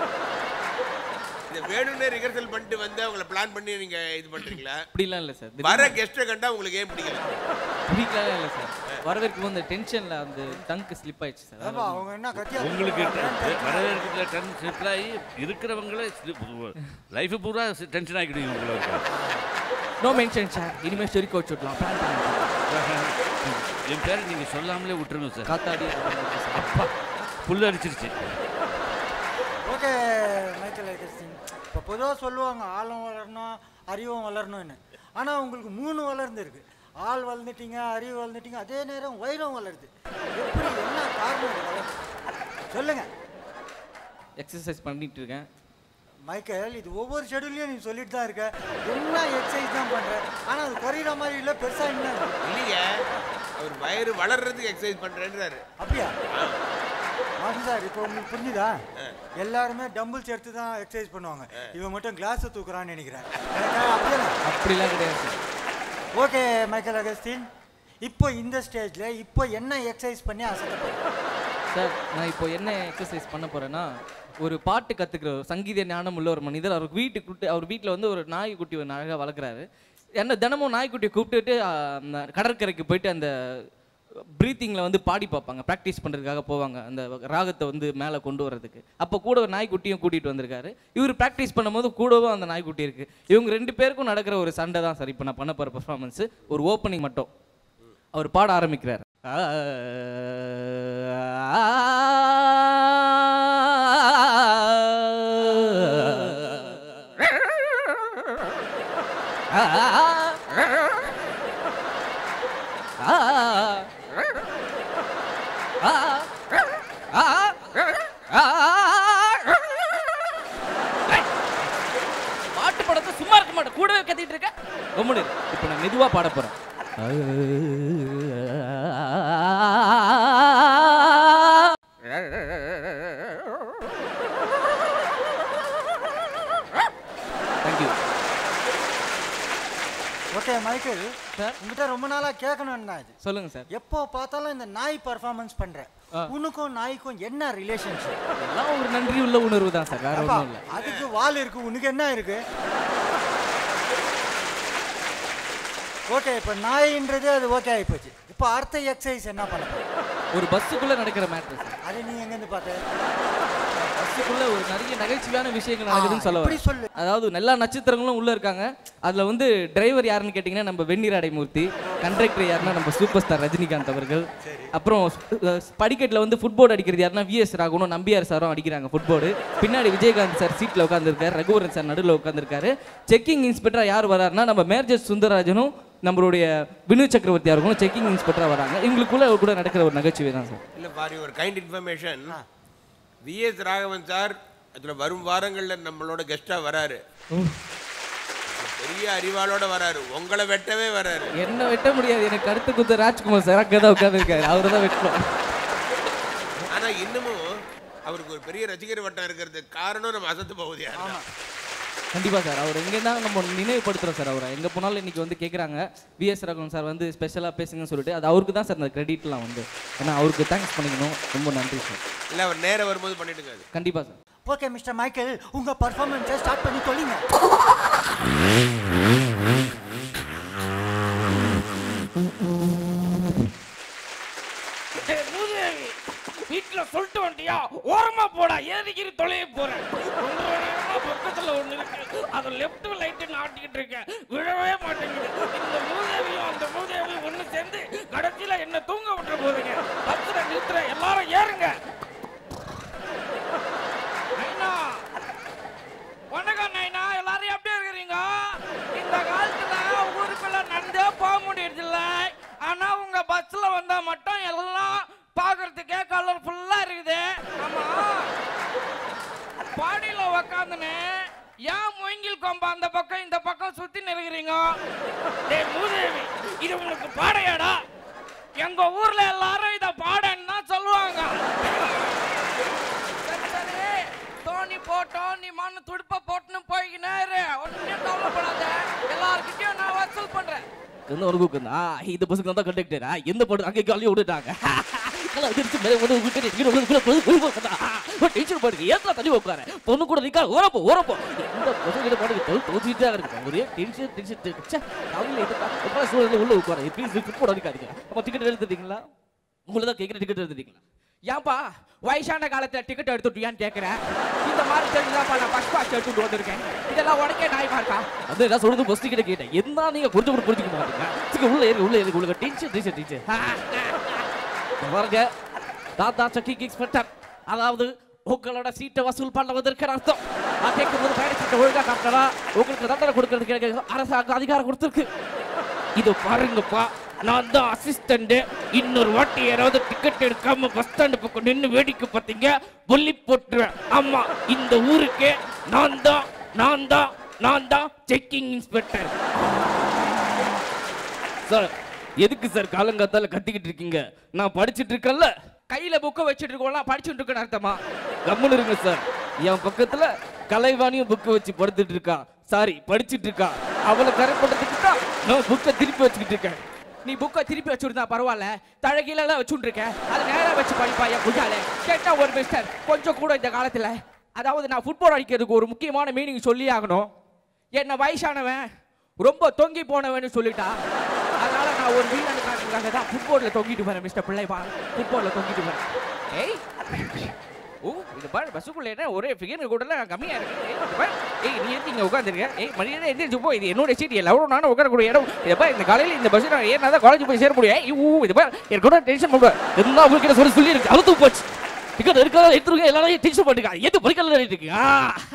இந்த வேணும்னே ரிஹர்சல் பண்ணிட்டு வந்து அவங்கள பிளான் பண்ணி நீங்க இது பண்றீங்களா அப்படிலாம் இல்லை சார் வர கெஸ்ட்டை கண்டா உங்களுக்கு ஏன் பிடிக்கல பிடிக்கலாம் இல்லை சார் வரவேற்கும் போது அந்த டென்ஷனில் அந்த டங்க் ஸ்லிப் ஆயிடுச்சு சார் ஏப்பா, அவங்க என்ன கத்தியா உங்களுக்கு வரவேற்கிறதுல டென் ஸ்லிப் ஆகி இருக்கிறவங்களே லைஃப் பூரா டென்ஷன் ஆகிடுவீங்க உங்களுக்கு நோ மென்ஷன் சார் இனிமேல் ஸ்டோரி கோச் விடலாம் பிளான் என் பேரை நீங்க சொல்லாமலே விட்டுருங்க சார் காத்தாடி அப்பா புல் அடிச்சிருச்சு ஓகே மைக்கேல் ஐகஸ்டின் இப்போ பொதுவாக சொல்லுவாங்க ஆளும் வளரணும் அறிவும் வளரணும்னு ஆனால் உங்களுக்கு மூணு வளர்ந்துருக்கு ஆள் வளர்ந்துட்டீங்க அறிவு வளர்ந்துட்டீங்க அதே நேரம் வைரம் வளருது எப்படி என்ன காரணம் இது வளருது? சொல்லுங்க எக்ஸசைஸ் பண்ணிட்டு இருக்கேன் மைக்கேல் இது ஒவ்வொரு ஷெடியூல்லையும் நீ சொல்லிட்டு தான் இருக்க என்ன எக்ஸசைஸ் தான் பண்ற ஆனால் அது குறையிற மாதிரி இல்லை பெருசாக என்ன இல்லைங்க அவர் வயிறு வளர்றதுக்கு எக்ஸசைஸ் பண்றேன்றாரு அப்படியா மாசு சார் இப்போ உங்களுக்கு புரிஞ்சுதா எல்லாருமே டம்பிள்ஸ் எடுத்து தான் எக்ஸசைஸ் பண்ணுவாங்க இவன் மட்டும் கிளாஸை தூக்குறான்னு நினைக்கிறேன் அப்படிலாம் கிடையாது சார் ஓகே மைக்கேல் அகஸ்டின் இப்போ இந்த ஸ்டேஜில் இப்போ என்ன எக்ஸசைஸ் பண்ணி அசத்தப்படுறோம் சார் நான் இப்போ என்ன எக்ஸசைஸ் பண்ண போறேன்னா ஒரு பாட்டு கத்துக்கிற ஒரு சங்கீத ஞானம் உள்ள ஒரு மனிதர் அவர் வீட்டுக்கு கூப்பிட்டு அவர் வீட்டில் வந்து ஒரு நாய்க்குட்டி ஒரு அழகாக வளர்க்குறாரு என்ன தினமும் நாய்க்குட்டியை கூப்பிட்டுட்டு ஆ, அந்த கடற்கரைக்கு போயிட்டு அந்த ப்ரீத்திங்கில் வந்து பாடி பார்ப்பாங்க ப்ராக்டிஸ் பண்ணுறதுக்காக போவாங்க அந்த ராகத்தை வந்து மேலே கொண்டு வர்றதுக்கு அப்போ கூட ஒரு நாய்க்குட்டியும் கூட்டிகிட்டு வந்திருக்காரு இவர் ப்ராக்டிஸ் பண்ணும்போது கூடவும் அந்த நாய்க்குட்டி இருக்குது இவங்க ரெண்டு பேருக்கும் நடக்கிற ஒரு சண்டை தான் சார் இப்போ நான் பண்ண போகிற பர்ஃபார்மன்ஸு ஒரு ஓப்பனிங் மட்டும் அவர் பாட ஆரம்பிக்கிறார் பாட்டு படத்தை சும்மா இருக்க மாட்டேன் கூடவே கத்திட்டு இருக்க கம்முனு இரு. இப்போ நான் மெதுவா பாட போறேன் தேங்க்யூ ஓகே மைக்கேல் உங்ககிட்ட ரொம்ப நாளாக கேட்கணும்னு தான் இது சொல்லுங்க சார் எப்போ பார்த்தாலும் இந்த நாய் பர்ஃபார்மன்ஸ் பண்ற உனக்கும் நாய்க்கும் என்ன ரிலேஷன்ஷிப் எல்லாம் ஒரு நன்றி உள்ள உணர்வு தான் சார் வேற ஒன்றும் இல்லை அதுக்கு வால் இருக்கு உனக்கு என்ன இருக்கு ஓகே இப்போ நாயின்றது அது ஓகே ஆகிப்போச்சு இப்போ அடுத்த எக்ஸசைஸ் என்ன பண்ண போற? ஒரு பஸ்ஸுக்குள்ள நடக்கிற மேட்ரு சார் அது நீ எங்கேருந்து பார்த்த பஸ்ஸுக்குள்ள ஒரு நிறைய நகைச்சுவையான விஷயங்கள் நடக்குதுன்னு சொல்ல இப்படி வரேன் சொல்லு. அதாவது எல்லா நட்சத்திரங்களும் உள்ள இருக்காங்க அதுல வந்து டிரைவர் யாருன்னு கேட்டிங்கன்னா நம்ம வெந்நீர் அடைமூர்த்தி கண்டக்டர் யாருன்னா நம்ம சூப்பர் ஸ்டார் ரஜினிகாந்த் அவர்கள் அப்புறம் அஹ், படிக்கட்டில் வந்து ஃபுட்போர்டு அடிக்கிறது யாருன்னா விஎஸ் ராகவனும் நம்பியார் சாரும் அடிக்கிறாங்க ஃபுட்போர்டு பின்னாடி விஜயகாந்த் சார் சீட்டில் உட்காந்துருக்காரு ரகுவரன் சார் நடுவில் உட்காந்துருக்காரு செக்கிங் இன்ஸ்பெக்டர் யார் வராருன்னா நம்ம மேஜர் சுந்தரராஜனும் நம்மளுடைய வினு சக்கரவர்த்தி அவர்களும் செக்கிங் இன்ஸ்பெக்டராக வராங்க இவங்களுக்குள்ள கூட நடக்கிற ஒரு நகைச்சுவை தான் சார் இல்லை for your kind information V S Raghavan sir அதில் வரும் வாரங்களில் நம்மளோட கெஸ்ட்டாக வராரு பெரிய அறிவாளோட வராரு உங்களை வெட்டவே வராரு என்ன வெட்ட முடியாது எனக்கு அடுத்து குத்த ராஜ்குமார் சார் அங்கே தான் உட்காந்துருக்காரு அவரை தான் வெட்டணும் ஆனால் இன்னமும் அவருக்கு ஒரு பெரிய ரசிகர் வட்டம் இருக்கிறதுக்கு காரணம் நம்ம அசத்து போகுது யாருன்னா கண்டிப்பாக சார் அவர் எங்கே தான் நம்ம நினைவுபடுத்துகிறோம் சார் அவரை எங்கே போனாலும் இன்னைக்கு வந்து கேட்குறாங்க விஎஸ் ரகுவன் சார் வந்து ஸ்பெஷலாக பேசுங்கன்னு சொல்லிட்டு அது அவருக்கு தான் சார் அந்த கிரெடிட்லாம் வந்து ஏன்னா அவருக்கு தேங்க்ஸ் பண்ணிக்கணும் ரொம்ப நன்றி சார் இல்லை அவர் நேரம் வரும்போது பண்ணிட்டுங்க அது கண்டிப்பாக சார் ஓகே மிஸ்டர் மைக்கேல் உங்க பர்ஃபார்மன்ஸை ஸ்டார்ட் பண்ணி தொலைங்க டேய் மூதேவி வீட்டுல சொல்லிட்டு வந்துட்டியா ஓரமா போடா ஏறிக்கிற தொலைய போறேன் ஒன்றரை நேரமா பக்கத்துல ஒண்ணு இருக்கு அதை லெஃப்ட் லைட் ஆட்டிக்கிட்டு இருக்கேன் விழவே மாட்டேங்குது இந்த மூதேவியும் அந்த மூதேவியும் ஒண்ணு சேர்ந்து கடைசியில என்ன தூங்க விட்டுற போதுங்க பஸ்ல நிறுத்துற எல்லாரும் ஏறுங்க நைனா வணக்கம் நைனா எல்லாரும் எப்படி இருக்கிறீங்க இந்த காலத்துல ஊருக்குள்ள நடந்தே போக முடியறதில்ல ஆனா உங்க பஸ்ல வந்தா மட்டும் எல்லாம் பாக்குறதுக்கே கலர்ஃபுல்லா இருக்குது ஆமா பாடியில உக்காந்துன்னு ஏன் மூங்கில் கொம்ப அந்த பக்கம் இந்த பக்கம் சுத்தி நிற்கிறீங்க டேய் மூதேவி இது உங்களுக்கு பாடையாடா எங்க ஊர்ல எல்லாரும் இத பாடன்னு தான் சொல்லுவாங்க சரி சரி தோணி போட்டோம் நீ மண்ணு துடுப்ப போட்டுன்னு போய்க்கினே இரு ஒன்னும் கவலைப்படாத எல்லார்கிட்டயும் நான் வசூல் பண்றேன் வந்து ஒரு கூக்குந்தா இந்த பஸ்ஸுக்கு தான் கண்டக்டரா எந்த போட்டு அங்கே காலையும் விட்டுட்டாங்க நல்லா திருச்சி மேலே வந்து விட்டு இங்கிட்டு வந்து கூட போய் போய் போக்கதா டென்ஷன் பாடுங்க ஏத்தா தள்ளி உட்கார பொண்ணு கூட நிக்கா ஓரப்போ ஓரப்போ இந்த பஸ்ஸு கிட்ட பாடுங்க தொல் தோச்சிட்டே இருக்கு ஒரே டென்ஷன் டென்ஷன் ச்சே காலையில் எதுக்கா எப்போ சூழலில் உள்ள உட்கார ப்ளீஸ் ஃபிட் போட அடிக்காதீங்க அப்போ டிக்கெட் எடுத்துட்டீங்களா உங்களை தான் கேட்குற டிக்கெட் எடுத்துட்டீங்களா ஏன்பா வயசான காலத்துல டிக்கெட் எடுத்துட்டியான்னு கேக்குறேன் இந்த மாதிரி தெரிஞ்சுதான்ப்பா நான் ஃபர்ஸ்ட் பாஸ் எடுத்துட்டு வந்திருக்கேன் இதெல்லாம் உடக்கே நாய்மா இருக்கா அது என்ன சொல்றது பஸ் டிக்கெட் கேட்டேன் என்ன நீங்க கொஞ்சம் கூட புரிஞ்சுக்க மாட்டீங்க சரி உள்ள ஏறி உள்ள ஏறி உள்ள டென்ஷன் டென்ஷன் டென்ஷன் பாருங்க தாத்தா சக்கி எக்ஸ்பெக்டர் அதாவது உங்களோட சீட்டை வசூல் பண்ண வந்திருக்கிற அர்த்தம் நான் கேட்கும்போது பயண சீட்டை ஒழுங்கா காட்டலா உங்களுக்கு தண்டனை கொடுக்கறதுக்கு எனக்கு அரசாங்கம் அதிகாரம் கொடுத்துருக்கு இது பாருங்கப்பா நான் தான் அசிஸ்டண்ட் இன்னொரு வாட்டி யாராவது டிக்கெட் எடுக்காம பஸ் ஸ்டாண்ட் பக்கம் நின்னு வேடிக்கை பார்த்தீங்க சொல்லி போட்டுருவேன் ஆமா இந்த ஊருக்கே நான் தான் நான் தான் நான் தான் செக்கிங் இன்ஸ்பெக்டர் சார் எதுக்கு சார் காலங்காத்தால கத்திக்கிட்டு இருக்கீங்க நான் படிச்சிட்டு இருக்கேன்ல கையில புக்கை வச்சுட்டு இருக்கோம்லாம் படிச்சுட்டு இருக்கேன்னு அர்த்தமா கம்முன்னு இருங்க சார் என் பக்கத்துல கலைவாணியும் புக்கை வச்சு படுத்துட்டு இருக்கா சாரி படிச்சுட்டு இருக்கா அவளை கரெக்ட் பண்றதுக்கு தான் நான் புக்கை திருப்பி வச்சுக்கிட்டு இருக்கேன் நீ புக்கை திருப்பி வச்சுருந்தா பரவாயில்ல தழகில எல்லாம் வச்சுட்டு இருக்கேன் அதை நேரா வச்சு படிப்பா என் புஜால கேட்டா ஒரு மிஸ்டர் கொஞ்சம் கூட இந்த காலத்துல அதாவது நான் ஃபுட்பால் அடிக்கிறதுக்கு ஒரு முக்கியமான மீனிங் சொல்லி ஆகணும் என்ன வயசானவன் ரொம்ப தொங்கி போனவன்னு சொல்லிட்டா அதனால நான் ஒரு வீரன் காட்டுறதுக்காக தான் ஃபுட்பால்ல தொங்கிட்டு வரேன் மிஸ்டர் பிள்ளைப்பா ஃபுட்பால்ல தொங்கிட்டு வரேன் ஏய் ஓ இது பாரு பஸ்ஸுக்குள்ள என்ன ஒரே ஃபிகர் கூட கம்மியா இருக்கு ஏய், இது பாரு. ஏய் நீ எதுக்கு இங்க உட்காந்துருக்க ஏய் மரியாதை எந்திரிச்சு போ இது என்னோட சீட் எல்லாரும் நானும் உட்காரக்கூடிய இடம் இதை பாரு இந்த காலையில இந்த பஸ் நான் ஏன்னா தான் காலேஜ் போய் சேர முடியும் ஏய், ஊ இது பாரு எனக்கு கூட டென்ஷன் பண்ணுவேன் இருந்தா உங்களுக்கு சொல்லி சொல்லி இருக்கு அவுத்து போச்சு டிக்கெட் இருக்காத எடுத்துருங்க எல்லாரும் டென்ஷன் பண்ணிக்கா எது படிக்கல இருக்கு ஆ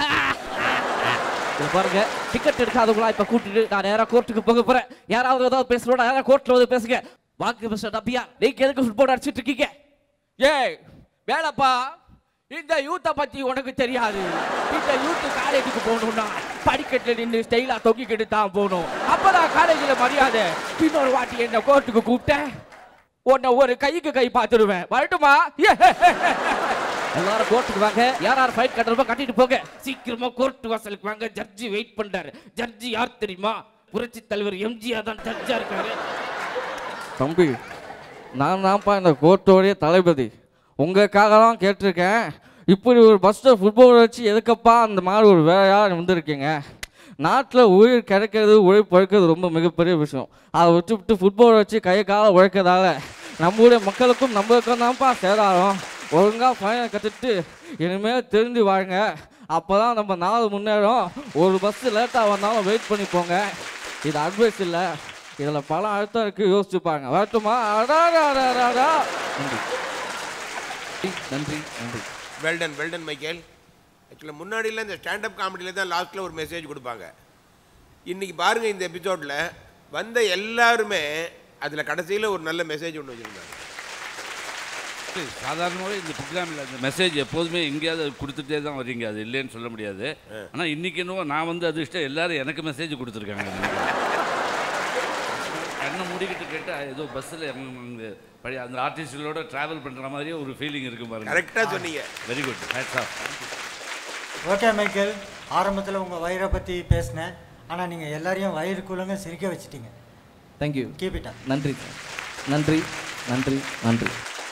இது பாருங்க டிக்கெட் எடுக்காதவங்களா இப்ப கூட்டிட்டு நான் நேரா கோர்ட்டுக்கு போக போறேன் யாராவது ஏதாவது பேசணும் நேரா கோர்ட்ல வந்து பேசுங்க வாக்கு மிஸ்டர் டப்பியா நீங்க எதுக்கு ஃபுட்பால் அடிச்சிட்டு இருக்கீங்க ஏய் வேலைப்பா இந்த யூத்தை பத்தி உனக்கு தெரியாது இந்த யூத் காலேஜுக்கு போகணும்னா படிக்கட்டுல நின்று ஸ்டைலா தொங்கிக்கிட்டு தான் போகணும் அப்பதான் காலேஜ்ல மரியாதை இன்னொரு வாட்டி என்ன கோர்ட்டுக்கு கூப்பிட்டேன் உன்னை ஒரு கைக்கு கை பார்த்துடுவேன் வரட்டுமா எல்லாரும் கோர்ட்டுக்கு வாங்க யார் யார் ஃபைட் கட்டுறப்போ கட்டிட்டு போங்க சீக்கிரமா கோர்ட் வாசலுக்கு வாங்க ஜட்ஜி வெயிட் பண்றாரு ஜட்ஜி யார் தெரியுமா புரட்சி தலைவர் எம்ஜிஆர் தான் ஜட்ஜா இருக்காரு தம்பி நான் தான்ப்பா இந்த கோர்ட்டோடைய தளபதி உங்களுக்காக தான் கேட்டிருக்கேன் இப்படி ஒரு பஸ்ஸில் ஃபுட்பால் வச்சு எதுக்கப்பா அந்த மாதிரி ஒரு வேலையாக வந்திருக்கீங்க நாட்டில் உயிர் கிடைக்கிறது உழைப்பு உழைக்கிறது ரொம்ப மிகப்பெரிய விஷயம் அதை விட்டு விட்டு ஃபுட்பால் வச்சு கை கால உழைக்கிறதால நம்மளுடைய மக்களுக்கும் நம்மளுக்கும் தான்ப்பா சேதாரம் ஒழுங்காக ஃபைனல் கற்றுட்டு இனிமேல் தெரிஞ்சு வாங்க அப்போ தான் நம்ம நாள் முன்னேறும் ஒரு பஸ்ஸு லேட்டாக வந்தாலும் வெயிட் பண்ணி போங்க இது அட்வைஸ் இல்லை இதில் பல அர்த்தம் இருக்குது யோசிச்சு பாருங்க வரட்டுமா அடாடாடாடாடா நன்றி நன்றி நன்றி வெல்டன் வெல்டன் மைக்கேல் ஆக்சுவலாக முன்னாடியில் இந்த ஸ்டாண்டப் காமெடியில் தான் லாஸ்ட்டில் ஒரு மெசேஜ் கொடுப்பாங்க இன்றைக்கி பாருங்கள் இந்த எபிசோடில் வந்த எல்லாருமே அதில் கடைசியில் ஒரு நல்ல மெசேஜ் ஒன்று வச்சுருந்தாங்க சாதாரணமாகவே இந்த ப்ரோக்ராமில் அந்த மெசேஜ் எப்போதுமே எங்கேயாவது கொடுத்துட்டே தான் வரீங்க அது இல்லைன்னு சொல்ல முடியாது ஆனால் இன்றைக்கி என்னவோ நான் வந்து அதிர்ஷ்டம் எல்லாரும் எனக்கு மெசேஜ் கொடுத்துருக்காங்க நினைக்கிறேன். கண்ணை மூடிக்கிட்டு கேட்டால் ஏதோ பஸ்ஸில் பழைய அந்த ஆர்டிஸ்டுகளோட ட்ராவல் பண்ணுற மாதிரியே ஒரு ஃபீலிங் இருக்கும் பாருங்க Correct-ஆ சொன்னீங்க. Very good hats off okay Michael ஆரம்பத்தில் உங்கள் வயிறை பற்றி பேசினேன் ஆனால் நீங்கள் எல்லாரையும் வயிறுக்குள்ளங்க சிரிக்க வச்சிட்டீங்க தேங்க்யூ கீப் இட் நன்றி நன்றி நன்றி நன்றி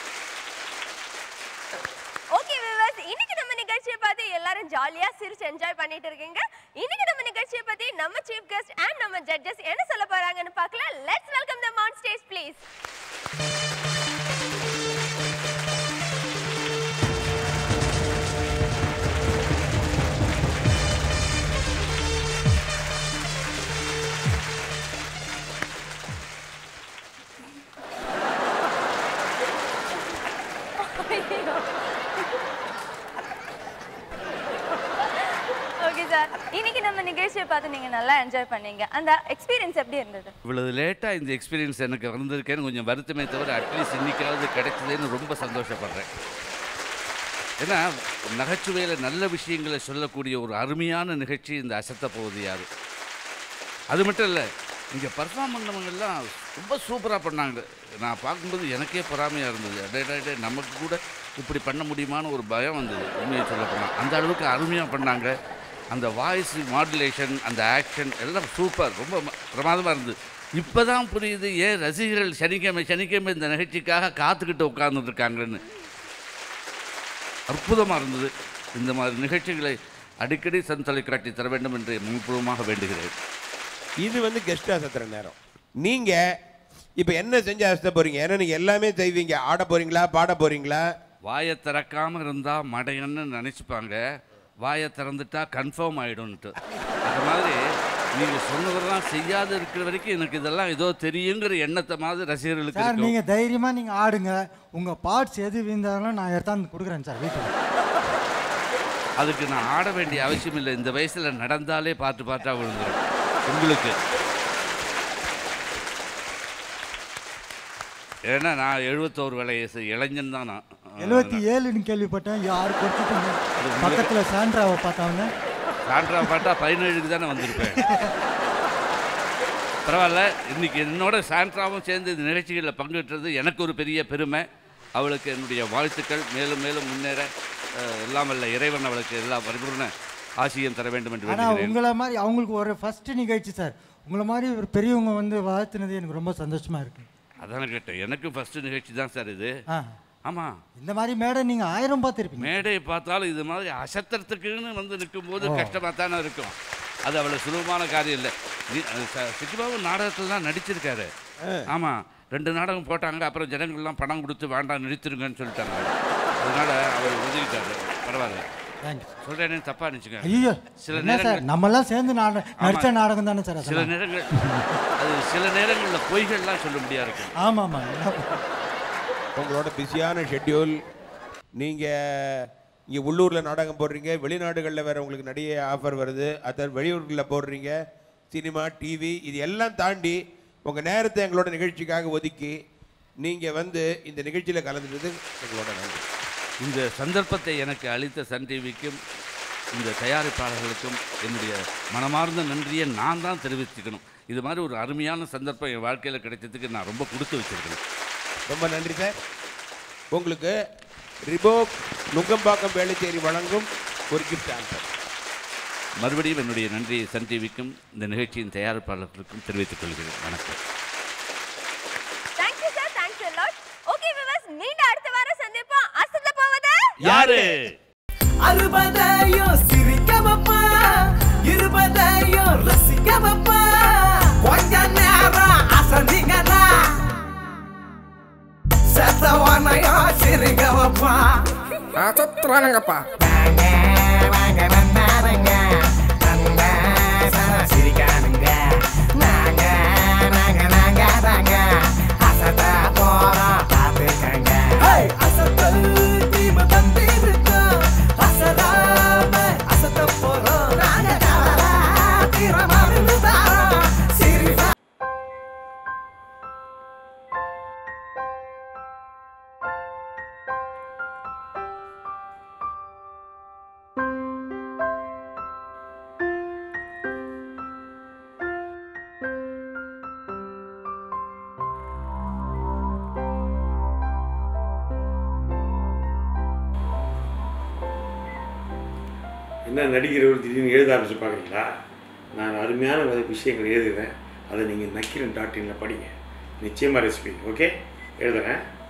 ஓகே விவர்ஸ் இன்னைக்கு நம்ம நிகழ்ச்சியை பார்த்து எல்லாரும் ஜாலியா சிரிச்சு என்ஜாய் பண்ணிட்டு இருக்கீங்க இன்னைக்கு நம்ம நிகழ்ச்சியை பத்தி நம்ம சீஃப் கெஸ்ட் அண்ட் நம்ம ஜட்ஜஸ் என்ன சொல்ல போறாங்கன்னு பார்க்கலாம் let's welcome them on stage please okay sir இன்னைக்கு நம்ம நிகழ்ச்சியை பார்த்து நீங்க நல்லா என்ஜாய் பண்ணீங்க அந்த எக்ஸ்பீரியன்ஸ் எப்படி இருந்தது இவ்வளவு லேட்டாக இந்த எக்ஸ்பீரியன்ஸ் எனக்கு வந்திருக்கேன்னு கொஞ்சம் வருத்தமே தவிர அட்லீஸ்ட் இன்னைக்காவது கிடைச்சதேன்னு ரொம்ப சந்தோஷப்படுறேன் ஏன்னா நகைச்சுவையில் நல்ல விஷயங்களை சொல்லக்கூடிய ஒரு அருமையான நிகழ்ச்சி இந்த அசத்த போகுது யார் அது மட்டும் இல்லை இங்கே பர்ஃபார்ம் பண்ணவங்கெல்லாம் ரொம்ப சூப்பராக பண்ணாங்க நான் பார்க்கும்போது எனக்கே பொறாமையாக இருந்தது அடே அடே, அடே நமக்கு கூட இப்படி பண்ண முடியுமான்னு ஒரு பயம் வந்தது உண்மையை சொல்ல போனால் அந்த அளவுக்கு அருமையாக பண்ணாங்க அந்த வாய்ஸ் மாடுலேஷன் அந்த ஆக்ஷன் எல்லாம் சூப்பர் ரொம்ப ம- பிரமாதமாக இருந்தது இப்போ தான் புரியுது ஏன் ரசிகர்கள் சனிக்கிழமை சனிக்கிழமை இந்த நிகழ்ச்சிக்காக காத்துக்கிட்டு உட்கார்ந்துருக்காங்கன்னு அற்புதமாக இருந்தது இந்த மாதிரி நிகழ்ச்சிகளை அடிக்கடி சன் தொலைக்காட்சி தர வேண்டும் என்று முன்பூர்வமாக வேண்டுகிறேன் இது வந்து கெஸ்ட் அசத்துற நேரம் நீங்கள் இப்போ என்ன செஞ்சு அசத்த போகிறீங்க ஏன்னா நீங்கள் எல்லாமே செய்வீங்க ஆட போகிறீங்களா பாட போகிறீங்களா வாயை திறக்காமல் இருந்தால் மடையன்னு நினச்சிப்பாங்க வாயை திறந்துட்டா கன்ஃபார்ம் ஆகிடும்ன்ட்டு அது மாதிரி நீங்கள் சொன்னதெல்லாம் செய்யாத இருக்கிற வரைக்கும் எனக்கு இதெல்லாம் ஏதோ தெரியுங்கிற எண்ணத்தை மாதிரி ரசிகர்களுக்கு சார் இருக்கும் நீங்கள் தைரியமாக நீங்கள் ஆடுங்க உங்கள் பார்ட்ஸ் எது விழுந்தாலும் நான் எடுத்தாந்து கொடுக்குறேன் சார் வீட்டில் அதுக்கு நான் ஆட வேண்டிய அவசியம் இல்லை இந்த வயசில் நடந்தாலே பாட்டு பாட்டாக விழுந்துடும் உங்களுக்கு ஏன்னா நான் எழுபத்தோரு வயசு இளைஞன் தான் நான் எழுபத்தி ஏழுன்னு கேள்விப்பட்டேன் யார் கொடுத்துட்டீங்க பக்கத்தில் சாண்ட்ராவை பார்த்தாங்க சான்றா பாட்டா பதினேழுக்கு தானே வந்திருப்பேன் பரவாயில்ல இன்னைக்கு என்னோட சாண்ட்ராவும் சேர்ந்து இந்த நிகழ்ச்சிகளில் பங்கேற்றது எனக்கு ஒரு பெரிய பெருமை அவளுக்கு என்னுடைய வாழ்த்துக்கள் மேலும் மேலும் முன்னேற அஹ், எல்லாம் வல்ல இறைவன் அவளுக்கு எல்லா பரிபூர்ண ஆசியம் தர வேண்டும் என்று ஆனால் வேண்டுகிறேன் உங்களை மாதிரி அவங்களுக்கு ஒரு ஃபர்ஸ்ட் நிகழ்ச்சி சார் உங்களை மாதிரி ஒரு பெரியவங்க வந்து வாழ்த்துனது எனக்கு ரொம்ப சந்தோஷமா இருக்கு அதான கேட்டேன் எனக்கும் ஃபஸ்ட்டு நிகழ்ச்சி தான் சார் இது ஆ ஆமாம் இந்த மாதிரி மேடை நீங்கள் ஆயிரம் பார்த்துருப்பீங்க மேடையை பார்த்தாலும் இது மாதிரி அசத்துறதுக்குன்னு வந்து நிற்கும்போது ஓ. கஷ்டமாக தானே இருக்கும் அது அவ்வளோ சுலபமான காரியம் இல்லை சிட்டிபாபு நாடகத்தில் தான் நடிச்சிருக்காரு ஆமாம் ரெண்டு நாடகம் போட்டாங்க அப்புறம் ஜனங்கள்லாம் பணம் கொடுத்து வேண்டாம் நிறுத்திருங்கன்னு சொல்லிட்டாங்க அதனால அவர் ஒதுக்கிட்டாரு பரவாயில்ல தேங்க்யூ சொல்கிறேன்னு தப்பாக நினச்சிங்க ஐயோ சில என்ன சார் நேரங்கள் நம்மெல்லாம் சேர்ந்து நாட நடித்த நாடகம் தானே சார் சில அதெல்லாம் நேரங்கள் அது சில நேரங்களில் பொய்கள்லாம் சொல்ல முடியாது இருக்கும் ஆமாம் ஆமாம் உங்களோட பிஸியான ஷெட்யூல் நீங்கள் இங்கே உள்ளூரில் நாடகம் போடுறீங்க வெளிநாடுகளில் வேறு உங்களுக்கு நிறைய ஆஃபர் வருது அதை வெளியூர்களில் போடுறீங்க சினிமா டிவி இது எல்லாம் தாண்டி உங்கள் நேரத்தை எங்களோட நிகழ்ச்சிக்காக ஒதுக்கி நீங்கள் வந்து இந்த நிகழ்ச்சியில் கலந்துட்டது எங்களோட நன்றி இந்த சந்தர்ப்பத்தை எனக்கு அளித்த சன் டிவிக்கும் இந்த தயாரிப்பாளர்களுக்கும் என்னுடைய மனமார்ந்த நன்றியை நான் தான் தெரிவிச்சுக்கணும் இது மாதிரி ஒரு அருமையான சந்தர்ப்பம் என் வாழ்க்கையில் கிடைச்சதுக்கு நான் ரொம்ப கொடுத்து வச்சிருக்கேன் ரொம்ப நன்றி சார் உங்களுக்கு ரிபோக் நுங்கம்பாக்கம் வேலைச்சேரி வழங்கும் ஒரு கிஃப்ட் ஆன்சர் மறுபடியும் என்னுடைய நன்றியை சன் டிவிக்கும் இந்த நிகழ்ச்சியின் தயாரிப்பாளர்களுக்கும் தெரிவித்துக் கொள்கிறேன் வணக்கம் thank you sir thanks a lot okay viewers மீண்டும் அடுத்த வாரம் சந்திப்போம் அசத்த போவது யாரு அறுபதையும் சிரிக்க வைப்பா இருபதையும் ரசிக்க வைப்பா கொஞ்ச நேரம் அசந்திங்கடா செத்தவனையும் சிரிக்க வைப்பா சுத்துறானுங்கப்பா சிரிக்கானுங்க நாங்க நாங்க நாங்க தாங்க அசத்த போறோம் பார்த்துக்கங்க அசத்தல் தீம தந்திருக்கோம் அசராம அசத்த போறோம் நாங்க தவறா தீரமா இருந்து தாரோம் சிரிப்பா என்ன நடிக்கிறவர் திடீர்னு எழுத ஆரம்பிச்சு பார்க்குறீங்களா நான் அருமையான வித விஷயங்கள் எழுதுகிறேன் அதை நீங்கள் நக்கீரன் டாட் இனில் படிங்க நிச்சயமாக ரெசிபி ஓகே எழுதுகிறேன்